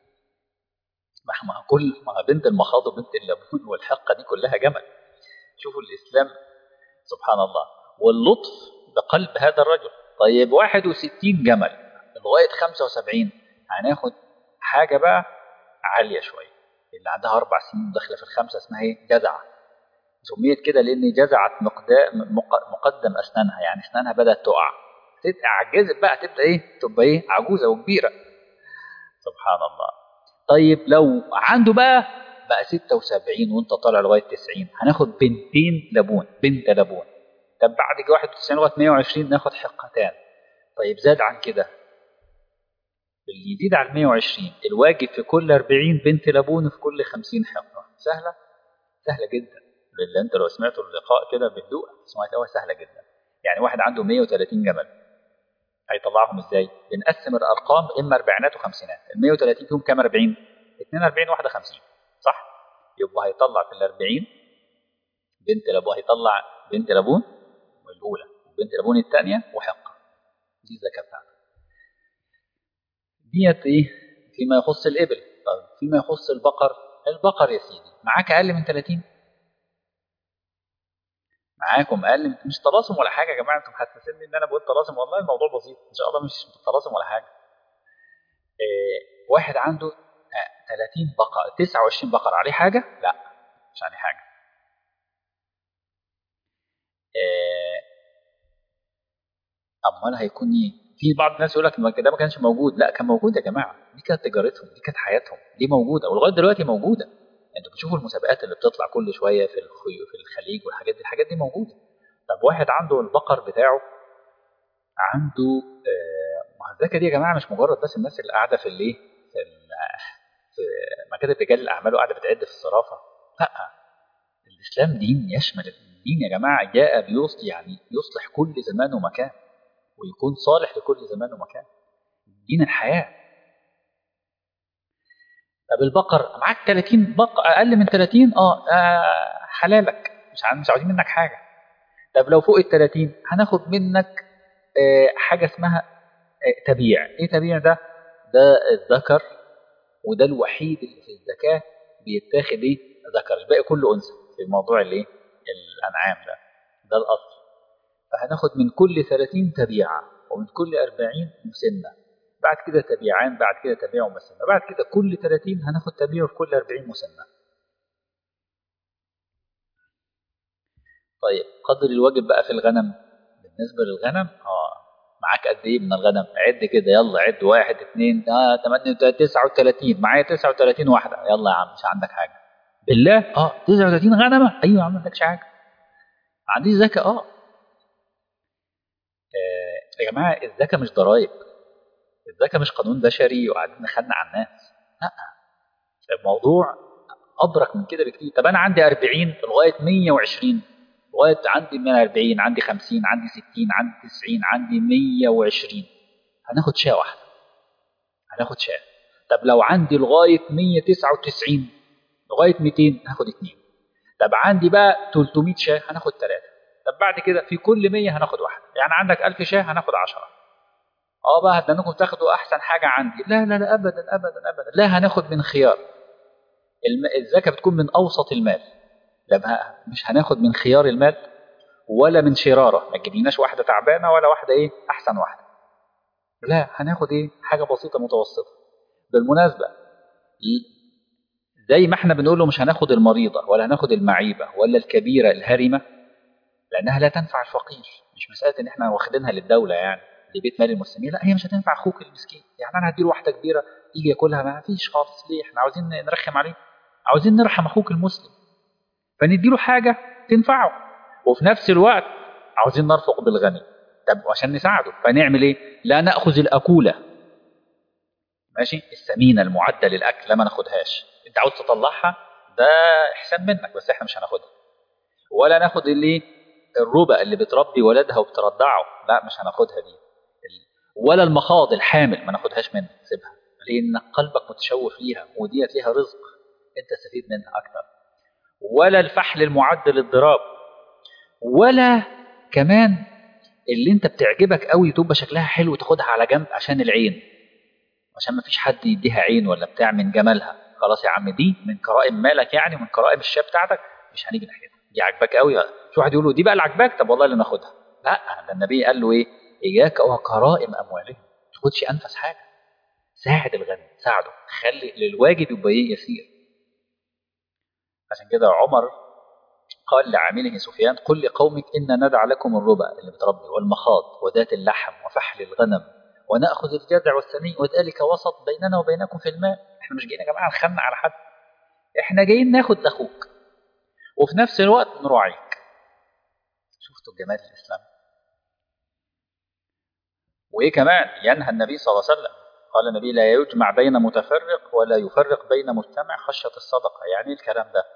مهما كل ما بنت المخاض وبنت اللبون والحقه دي كلها جمل شوفوا الاسلام سبحان الله واللطف بقلب هذا الرجل طيب 61 جمل لغايه 75 هناخد حاجه بقى عاليه شويه اللي عندها اربع سنين داخله في الخمسه اسمها ايه؟ جزعه سميت كده لان جزعت مقدم اسنانها يعني اسنانها بدات تقع عجزت بقى تبدا ايه؟ تبقى ايه؟ عجوزه وكبيره سبحان الله طيب لو عنده بقى بقى 76 وانت طالع لغايه 90 هناخد بنتين لبون بنت لبون طب بعد 91 لغايه 120 ناخد حقتان طيب زاد عن كده اللي يزيد على 120 الواجب في كل 40 بنت لبون في كل 50 حقه سهله سهله جدا لان انت لو سمعتوا اللقاء كده بهدوء سمعتوها سهله جدا يعني واحد عنده 130 جمل هيطلعهم ازاي؟ بنقسم الارقام اما اربعينات وخمسينات ال 130 فيهم كام 40 42 واحده 50 صح يبقى هيطلع في ال 40 بنت لابوه هيطلع بنت لابون الاولى وبنت لابون الثانيه وحقه دي الزكاه بتاعته ديت ايه فيما يخص الابل طب فيما يخص البقر البقر يا سيدي معاك اقل من 30 معاكم اقل من مش طلاسم ولا حاجه يا جماعه انتم محسسيني ان انا بقول طلاسم والله الموضوع بسيط ان شاء الله مش طلاسم ولا حاجه إيه واحد عنده 30 بقره 29 بقره عليه حاجه لا مش عليه حاجه إيه امال هيكون ايه في بعض الناس يقول لك ده ما كانش موجود لا كان موجود يا جماعه دي كانت تجارتهم دي كانت حياتهم دي موجوده ولغايه دلوقتي موجوده انتوا بتشوفوا المسابقات اللي بتطلع كل شويه في الخيو في الخليج والحاجات دي الحاجات دي موجوده طب واحد عنده البقر بتاعه عنده آه الزكاه دي يا جماعه مش مجرد بس الناس اللي قاعده في الايه في, في مكاتب رجال الاعمال وقاعده بتعد في الصرافه لا الاسلام دين يشمل الدين يا جماعه جاء بيصلح يعني يصلح كل زمان ومكان ويكون صالح لكل زمان ومكان دين الحياه طب البقر معاك 30 بقر اقل من 30 اه, آه حلالك مش مش عاوزين منك حاجه طب لو فوق ال 30 هناخد منك آه حاجه اسمها آه، تبيع ايه تبيع ده ده الذكر وده الوحيد اللي في الزكاة بيتاخد ايه ذكر الباقي كله انثى في موضوع الايه الانعام ده ده الاصل فهناخد من كل 30 تبيعة ومن كل 40 مسنة بعد كده تبيعان بعد كده تبيع ومسنة بعد كده كل 30 هناخد تبيع في كل 40 مسنة طيب قدر الواجب بقى في الغنم بالنسبة للغنم اه معاك قد ايه من الغنم عد كده يلا عد واحد اثنين اه 8 39 معايا 39 واحدة يلا يا عم مش عندك حاجة بالله اه 39 غنمة ايوه يا عم ما عندكش حاجة ما عنديش زكاة اه آه، يا جماعة الزكاة مش ضرائب الزكاة مش قانون بشري وقاعدين نخدع على الناس لا الموضوع أبرك من كده بكتير طب أنا عندي 40 لغاية 120 لغاية عندي من 40 عندي 50 عندي 60 عندي 90 عندي 120 هناخد شاة واحدة هناخد شاة طب لو عندي لغاية 199 لغاية 200 هاخد اتنين طب عندي بقى 300 شاة هناخد ثلاثة طب بعد كده في كل 100 هناخد واحدة يعني عندك 1000 شاة هناخد 10 اه بقى هتنكم تاخدوا احسن حاجة عندي لا لا لا ابدا ابدا ابدا لا هناخد من خيار الم... الزكاة بتكون من اوسط المال لما مش هناخد من خيار المال ولا من شرارة ما تجيبلناش واحدة تعبانة ولا واحدة ايه احسن واحدة لا هناخد ايه حاجة بسيطة متوسطة بالمناسبة زي ما احنا بنقول له مش هناخد المريضة ولا هناخد المعيبة ولا الكبيرة الهرمة لأنها لا تنفع الفقير مش مسألة إن احنا واخدينها للدولة يعني لبيت مال المسلمين لا هي مش هتنفع أخوك المسكين يعني أنا هديله واحدة كبيرة يجي ياكلها ما فيش خالص ليه احنا عاوزين نرخم عليه عاوزين نرحم أخوك المسلم فنديله حاجة تنفعه وفي نفس الوقت عاوزين نرفق بالغني طب عشان نساعده فنعمل ايه لا نأخذ الأكولة ماشي السمينة المعدة للأكل لما ناخدهاش انت عاوز تطلعها ده احسان منك بس احنا مش هناخدها ولا ناخد اللي الربا اللي بتربي ولدها وبترضعه لا مش هناخدها دي ولا المخاض الحامل ما ناخدهاش منها سيبها لان قلبك متشوف ليها وديت ليها رزق انت تستفيد منها اكتر ولا الفحل المعد للضراب ولا كمان اللي انت بتعجبك قوي تبقى شكلها حلو تاخدها على جنب عشان العين عشان ما فيش حد يديها عين ولا بتاع من جمالها خلاص يا عم دي من كرائم مالك يعني ومن كرائم الشاب بتاعتك مش هنيجي ناحيتها دي عجباك قوي شو واحد يقول له دي بقى اللي عجباك طب والله اللي ناخدها لا ده النبي قال له ايه اياك وكرائم اموالهم ما تاخدش انفس حاجه ساعد الغني ساعده خلي للواجب يبقى ايه يسير عشان كده عمر قال لعامله سفيان قل لقومك إن ندع لكم الربا اللي بتربي والمخاض وذات اللحم وفحل الغنم ونأخذ الجذع والثني وذلك وسط بيننا وبينكم في الماء احنا مش جايين يا جماعة نخنق على حد احنا جايين ناخد لأخوك وفي نفس الوقت نراعيك شفتوا جمال الإسلام وإيه كمان ينهى النبي صلى الله عليه وسلم قال النبي لا يجمع بين متفرق ولا يفرق بين مجتمع خشية الصدقة يعني الكلام ده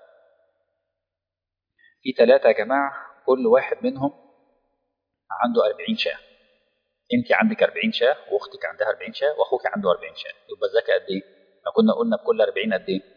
في ثلاثة يا جماعة كل واحد منهم عنده 40 شاه انت عندك 40 شاه واختك عندها 40 شاه واخوك عنده 40 شاه يبقى الزكاة قد ايه؟ لو كنا قلنا بكل 40 قد ايه؟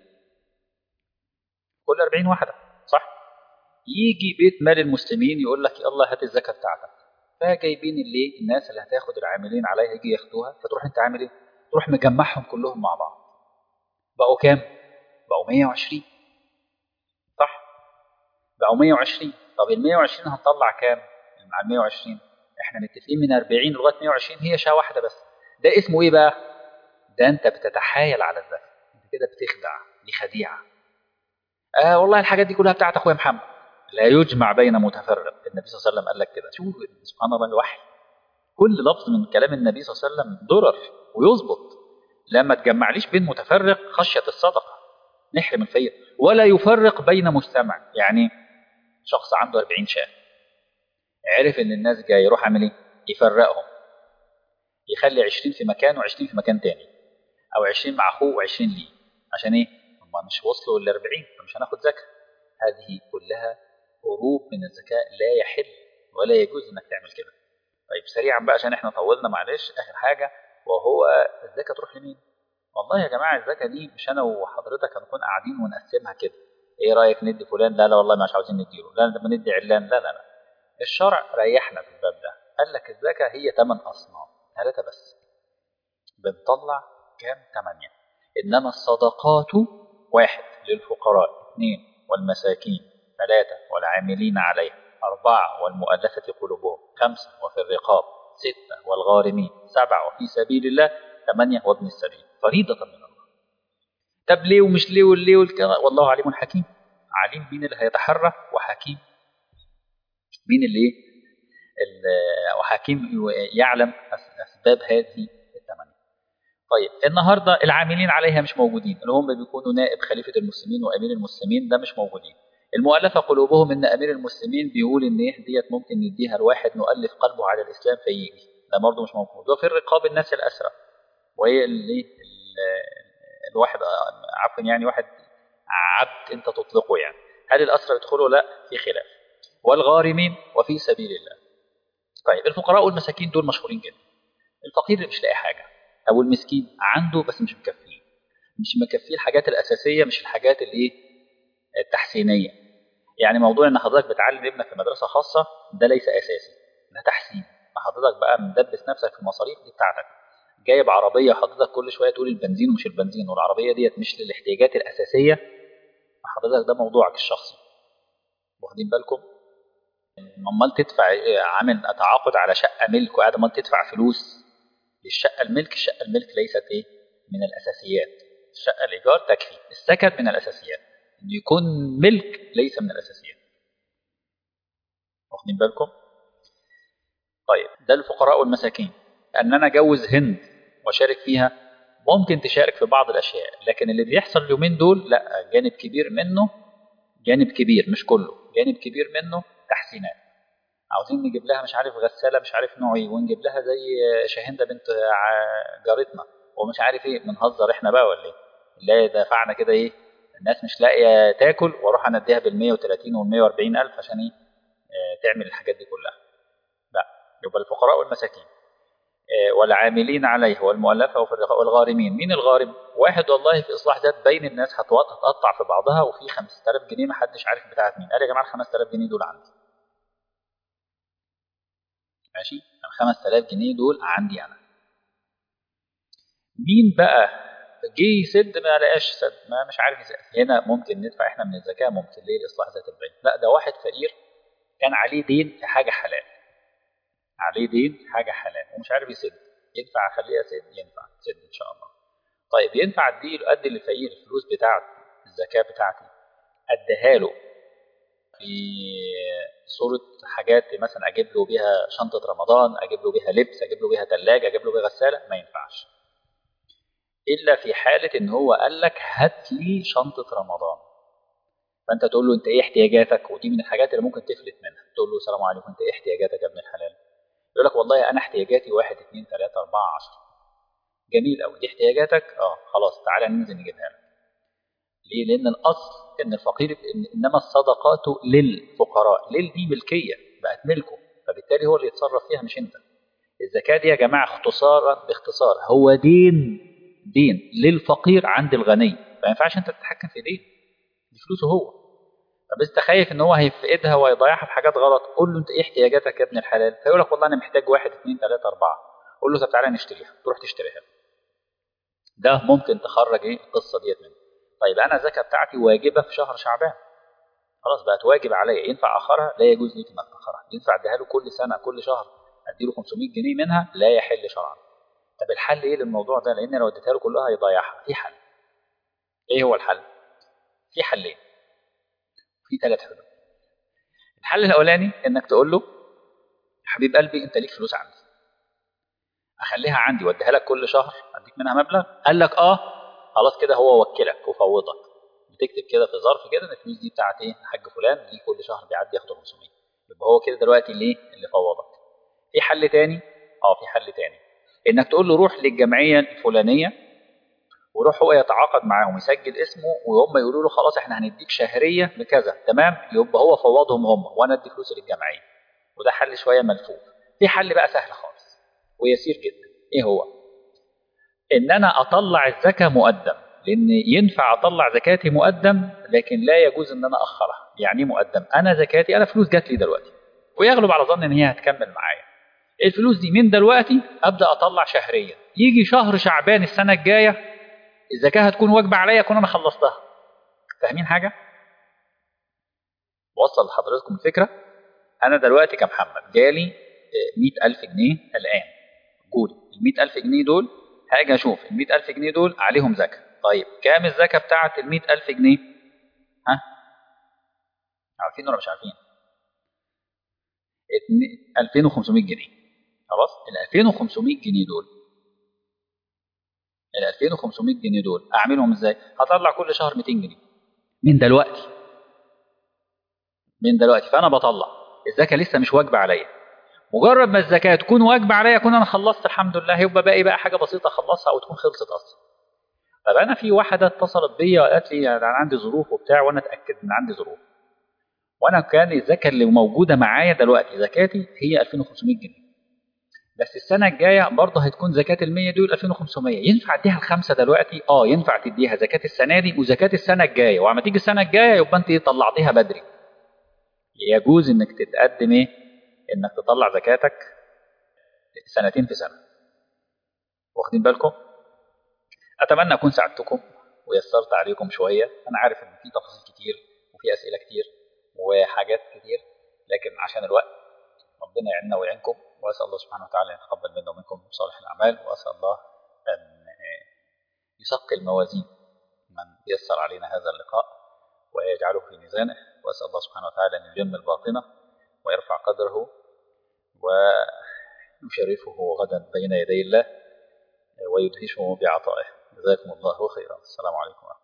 كل 40 واحدة صح؟ يجي بيت مال المسلمين يقول لك يلا هات الزكاة بتاعتك فجايبين اللي الناس اللي هتاخد العاملين عليها يجي ياخدوها فتروح انت عامل ايه؟ تروح مجمعهم كلهم مع بعض بقوا كام؟ بقوا 120 صح؟ بقوا 120 طب ال 120 هنطلع كام مع ال 120 احنا متفقين من 40 لغايه 120 هي شاه واحده بس ده اسمه ايه بقى ده انت بتتحايل على الذكر انت كده بتخدع دي خديعه اه والله الحاجات دي كلها بتاعت اخويا محمد لا يجمع بين متفرق النبي صلى الله عليه وسلم قال لك كده شوف سبحان الله الوحي كل لفظ من كلام النبي صلى الله عليه وسلم درر ويظبط لما تجمعليش بين متفرق خشيه الصدقه نحرم الفقير ولا يفرق بين مجتمع يعني شخص عنده 40 شاه عرف ان الناس جاي يروح عامل ايه يفرقهم يخلي 20 في مكان و20 في مكان تاني او 20 مع اخوه و20 ليه عشان ايه هم مش وصلوا ل 40 فمش هناخد زكاه هذه كلها هروب من الزكاه لا يحل ولا يجوز انك تعمل كده طيب سريعا بقى عشان احنا طولنا معلش اخر حاجه وهو الزكاه تروح لمين والله يا جماعه الزكاه دي مش انا وحضرتك هنكون قاعدين ونقسمها كده ايه رايك ندي فلان لا لا والله مش عاوزين نديله لا ده ندي علان لا لا لا الشرع ريحنا في الباب ده قال لك الزكاه هي ثمان اصناف ثلاثة بس بنطلع كام ثمانية إنما الصدقات واحد للفقراء اثنين والمساكين ثلاثة والعاملين عليها أربعة والمؤلفة قلوبهم خمسة وفي الرقاب ستة والغارمين سبعة وفي سبيل الله ثمانية وابن السبيل فريضة من الله طب ليه ومش ليه والليه والكذا والله عليم حكيم عليم مين اللي هيتحرى وحكيم مين اللي وحكيم يعلم أسباب هذه الثمانية طيب النهاردة العاملين عليها مش موجودين اللي هم بيكونوا نائب خليفة المسلمين وأمير المسلمين ده مش موجودين المؤلفة قلوبهم إن أمير المسلمين بيقول إن إيه ديت ممكن نديها لواحد نؤلف قلبه على الإسلام فيجي ده برضه مش موجود وفي الرقاب الناس الأسرى وهي اللي الواحد عفوا يعني واحد عبد أنت تطلقه يعني هل الأسرى يدخلوا لا في خلاف والغارمين وفي سبيل الله طيب الفقراء والمساكين دول مشهورين جدا الفقير اللي مش لاقي حاجة أو المسكين عنده بس مش مكفيه مش مكفيه الحاجات الأساسية مش الحاجات اللي التحسينية يعني موضوع ان حضرتك بتعلم ابنك في مدرسة خاصة ده ليس أساسي ده تحسين ما حضرتك بقى مدبس نفسك في المصاريف دي بتاعتك جايب عربية حضرتك كل شوية تقول البنزين ومش البنزين والعربية ديت مش للاحتياجات الأساسية حضرتك ده موضوعك الشخصي واخدين بالكم امال تدفع عامل تعاقد على شقة ملك وقاعد امال تدفع فلوس للشقة الملك الشقة الملك ليست ايه من الأساسيات الشقة الإيجار تكفي السكن من الأساسيات إن يكون ملك ليس من الأساسيات واخدين بالكم طيب ده الفقراء والمساكين أن أنا أجوز هند وأشارك فيها ممكن تشارك في بعض الأشياء لكن اللي بيحصل اليومين دول لا جانب كبير منه جانب كبير مش كله جانب كبير منه تحسينات عاوزين نجيب لها مش عارف غسالة مش عارف نوع ايه ونجيب لها زي شاهندة بنت جارتنا ومش عارف ايه بنهزر احنا بقى ولا ايه لا دفعنا كده ايه الناس مش لاقيه تاكل واروح انا اديها بال 130 وال 140 الف عشان ايه اه تعمل الحاجات دي كلها لا يبقى الفقراء والمساكين اه والعاملين عليه والمؤلفه وفي الرقاء والغارمين مين الغارم واحد والله في اصلاح ذات بين الناس هتقطع في بعضها وفي 5000 جنيه ما حدش عارف بتاعت مين قال يا جماعه ال 5000 جنيه دول عندي ماشي ال 5000 جنيه دول عندي انا مين بقى جه يسد ما لقاش سد ما مش عارف يسد هنا ممكن ندفع احنا من الزكاه ممكن ليه لاصلاح ذات البين لا ده واحد فقير كان عليه دين في حاجه حلال عليه دين في حاجه حلال ومش عارف يسد ينفع اخليه يسد ينفع يسد ان شاء الله طيب ينفع ادي له ادي للفقير الفلوس بتاعتي الزكاه بتاعتي اديها له في صورة حاجات مثلا أجيب له بيها شنطة رمضان أجيب له بيها لبس أجيب له بيها ثلاجة أجيب له بيها غسالة ما ينفعش إلا في حالة إن هو قال لك هات لي شنطة رمضان فأنت تقول له أنت إيه احتياجاتك ودي من الحاجات اللي ممكن تفلت منها تقول له السلام عليكم أنت إيه احتياجاتك يا ابن الحلال يقول لك والله أنا احتياجاتي واحد اثنين ثلاثة أربعة عشرة جميل أوي دي احتياجاتك أه خلاص تعالى ننزل نجيبها لك ليه؟ لأن الأصل إن الفقير إن إنما الصدقات للفقراء لل دي ملكية بقت ملكه فبالتالي هو اللي يتصرف فيها مش أنت الزكاة دي يا جماعة اختصارا باختصار هو دين دين للفقير عند الغني ما ينفعش أنت تتحكم في دين دي فلوسه هو طب أنت خايف إن هو هيفقدها ويضيعها في حاجات غلط قول له أنت إيه احتياجاتك يا ابن الحلال فيقول لك والله أنا محتاج واحد اثنين ثلاثة أربعة قول له طب تعالى نشتريها تروح تشتريها ده ممكن تخرج إيه القصة ديت منه طيب انا الزكاه بتاعتي واجبه في شهر شعبان خلاص بقت واجب عليا ينفع اخرها لا يجوز ليك انك تاخرها ينفع اديها له كل سنه كل شهر اديله 500 جنيه منها لا يحل شرعا طب الحل ايه للموضوع ده لان لو اديتها له كلها هيضيعها في حل ايه هو الحل في حلين في ثلاث حلول الحل الاولاني انك تقول له حبيب قلبي انت ليك فلوس عندي اخليها عندي واديها لك كل شهر اديك منها مبلغ قال لك اه خلاص كده هو وكلك وفوضك بتكتب كده في ظرف كده ان الفلوس دي بتاعت ايه الحاج فلان دي كل شهر بيعدي ياخد 500 يبقى هو كده دلوقتي ليه اللي فوضك في حل تاني اه في حل تاني انك تقول له روح للجمعيه الفلانيه وروح هو يتعاقد معاهم يسجل اسمه وهم يقولوا له خلاص احنا هنديك شهريه بكذا تمام يبقى هو فوضهم هم وانا ادي فلوس للجمعيه وده حل شويه ملفوف في حل بقى سهل خالص ويسير جدا ايه هو ان انا اطلع الزكاه مقدم لان ينفع اطلع زكاتي مقدم لكن لا يجوز ان انا اخرها يعني ايه مقدم انا زكاتي انا فلوس جات لي دلوقتي ويغلب على ظني ان هي هتكمل معايا الفلوس دي من دلوقتي ابدا اطلع شهريا يجي شهر شعبان السنه الجايه الزكاه هتكون واجبه عليا اكون انا خلصتها فاهمين حاجه وصل لحضراتكم الفكره انا دلوقتي كمحمد جالي 100000 جنيه الان قول ال 100000 جنيه دول هاجي اشوف ال 100000 جنيه دول عليهم زكاه طيب كام الزكاه بتاعه ال 100000 جنيه ها عارفين ولا مش عارفين 2500 جنيه خلاص ال 2500 جنيه دول ال 2500 جنيه دول اعملهم ازاي هطلع كل شهر 200 جنيه من دلوقتي من دلوقتي فانا بطلع الزكاه لسه مش واجبه عليا مجرد ما الزكاه تكون واجبه عليا اكون انا خلصت الحمد لله يبقى باقي بقى حاجه بسيطه اخلصها او تكون خلصت اصلا طب انا في واحده اتصلت بيا وقالت لي انا عندي ظروف وبتاع وانا اتاكد ان عندي ظروف وانا كان الزكاه اللي موجوده معايا دلوقتي زكاتي هي 2500 جنيه بس السنه الجايه برضه هتكون زكاه ال 100 دول 2500 ينفع اديها الخمسه دلوقتي اه ينفع تديها زكاه السنه دي وزكاه السنه الجايه وعما تيجي السنه الجايه يبقى انت طلعتيها بدري يجوز انك تتقدم ايه انك تطلع زكاتك سنتين في سنه واخدين بالكم اتمنى اكون ساعدتكم ويسرت عليكم شويه انا عارف ان في تفاصيل كتير وفي اسئله كتير وحاجات كتير لكن عشان الوقت ربنا يعيننا ويعينكم واسال الله سبحانه وتعالى ان يتقبل منا ومنكم صالح الاعمال واسال الله ان يثقل موازين من يسر علينا هذا اللقاء ويجعله في ميزانه واسال الله سبحانه وتعالى ان يجمل باطنه ويرفع قدره ويشرفه غدا بين يدي الله ويدهشه بعطائه جزاكم الله خيرا السلام عليكم ورحمه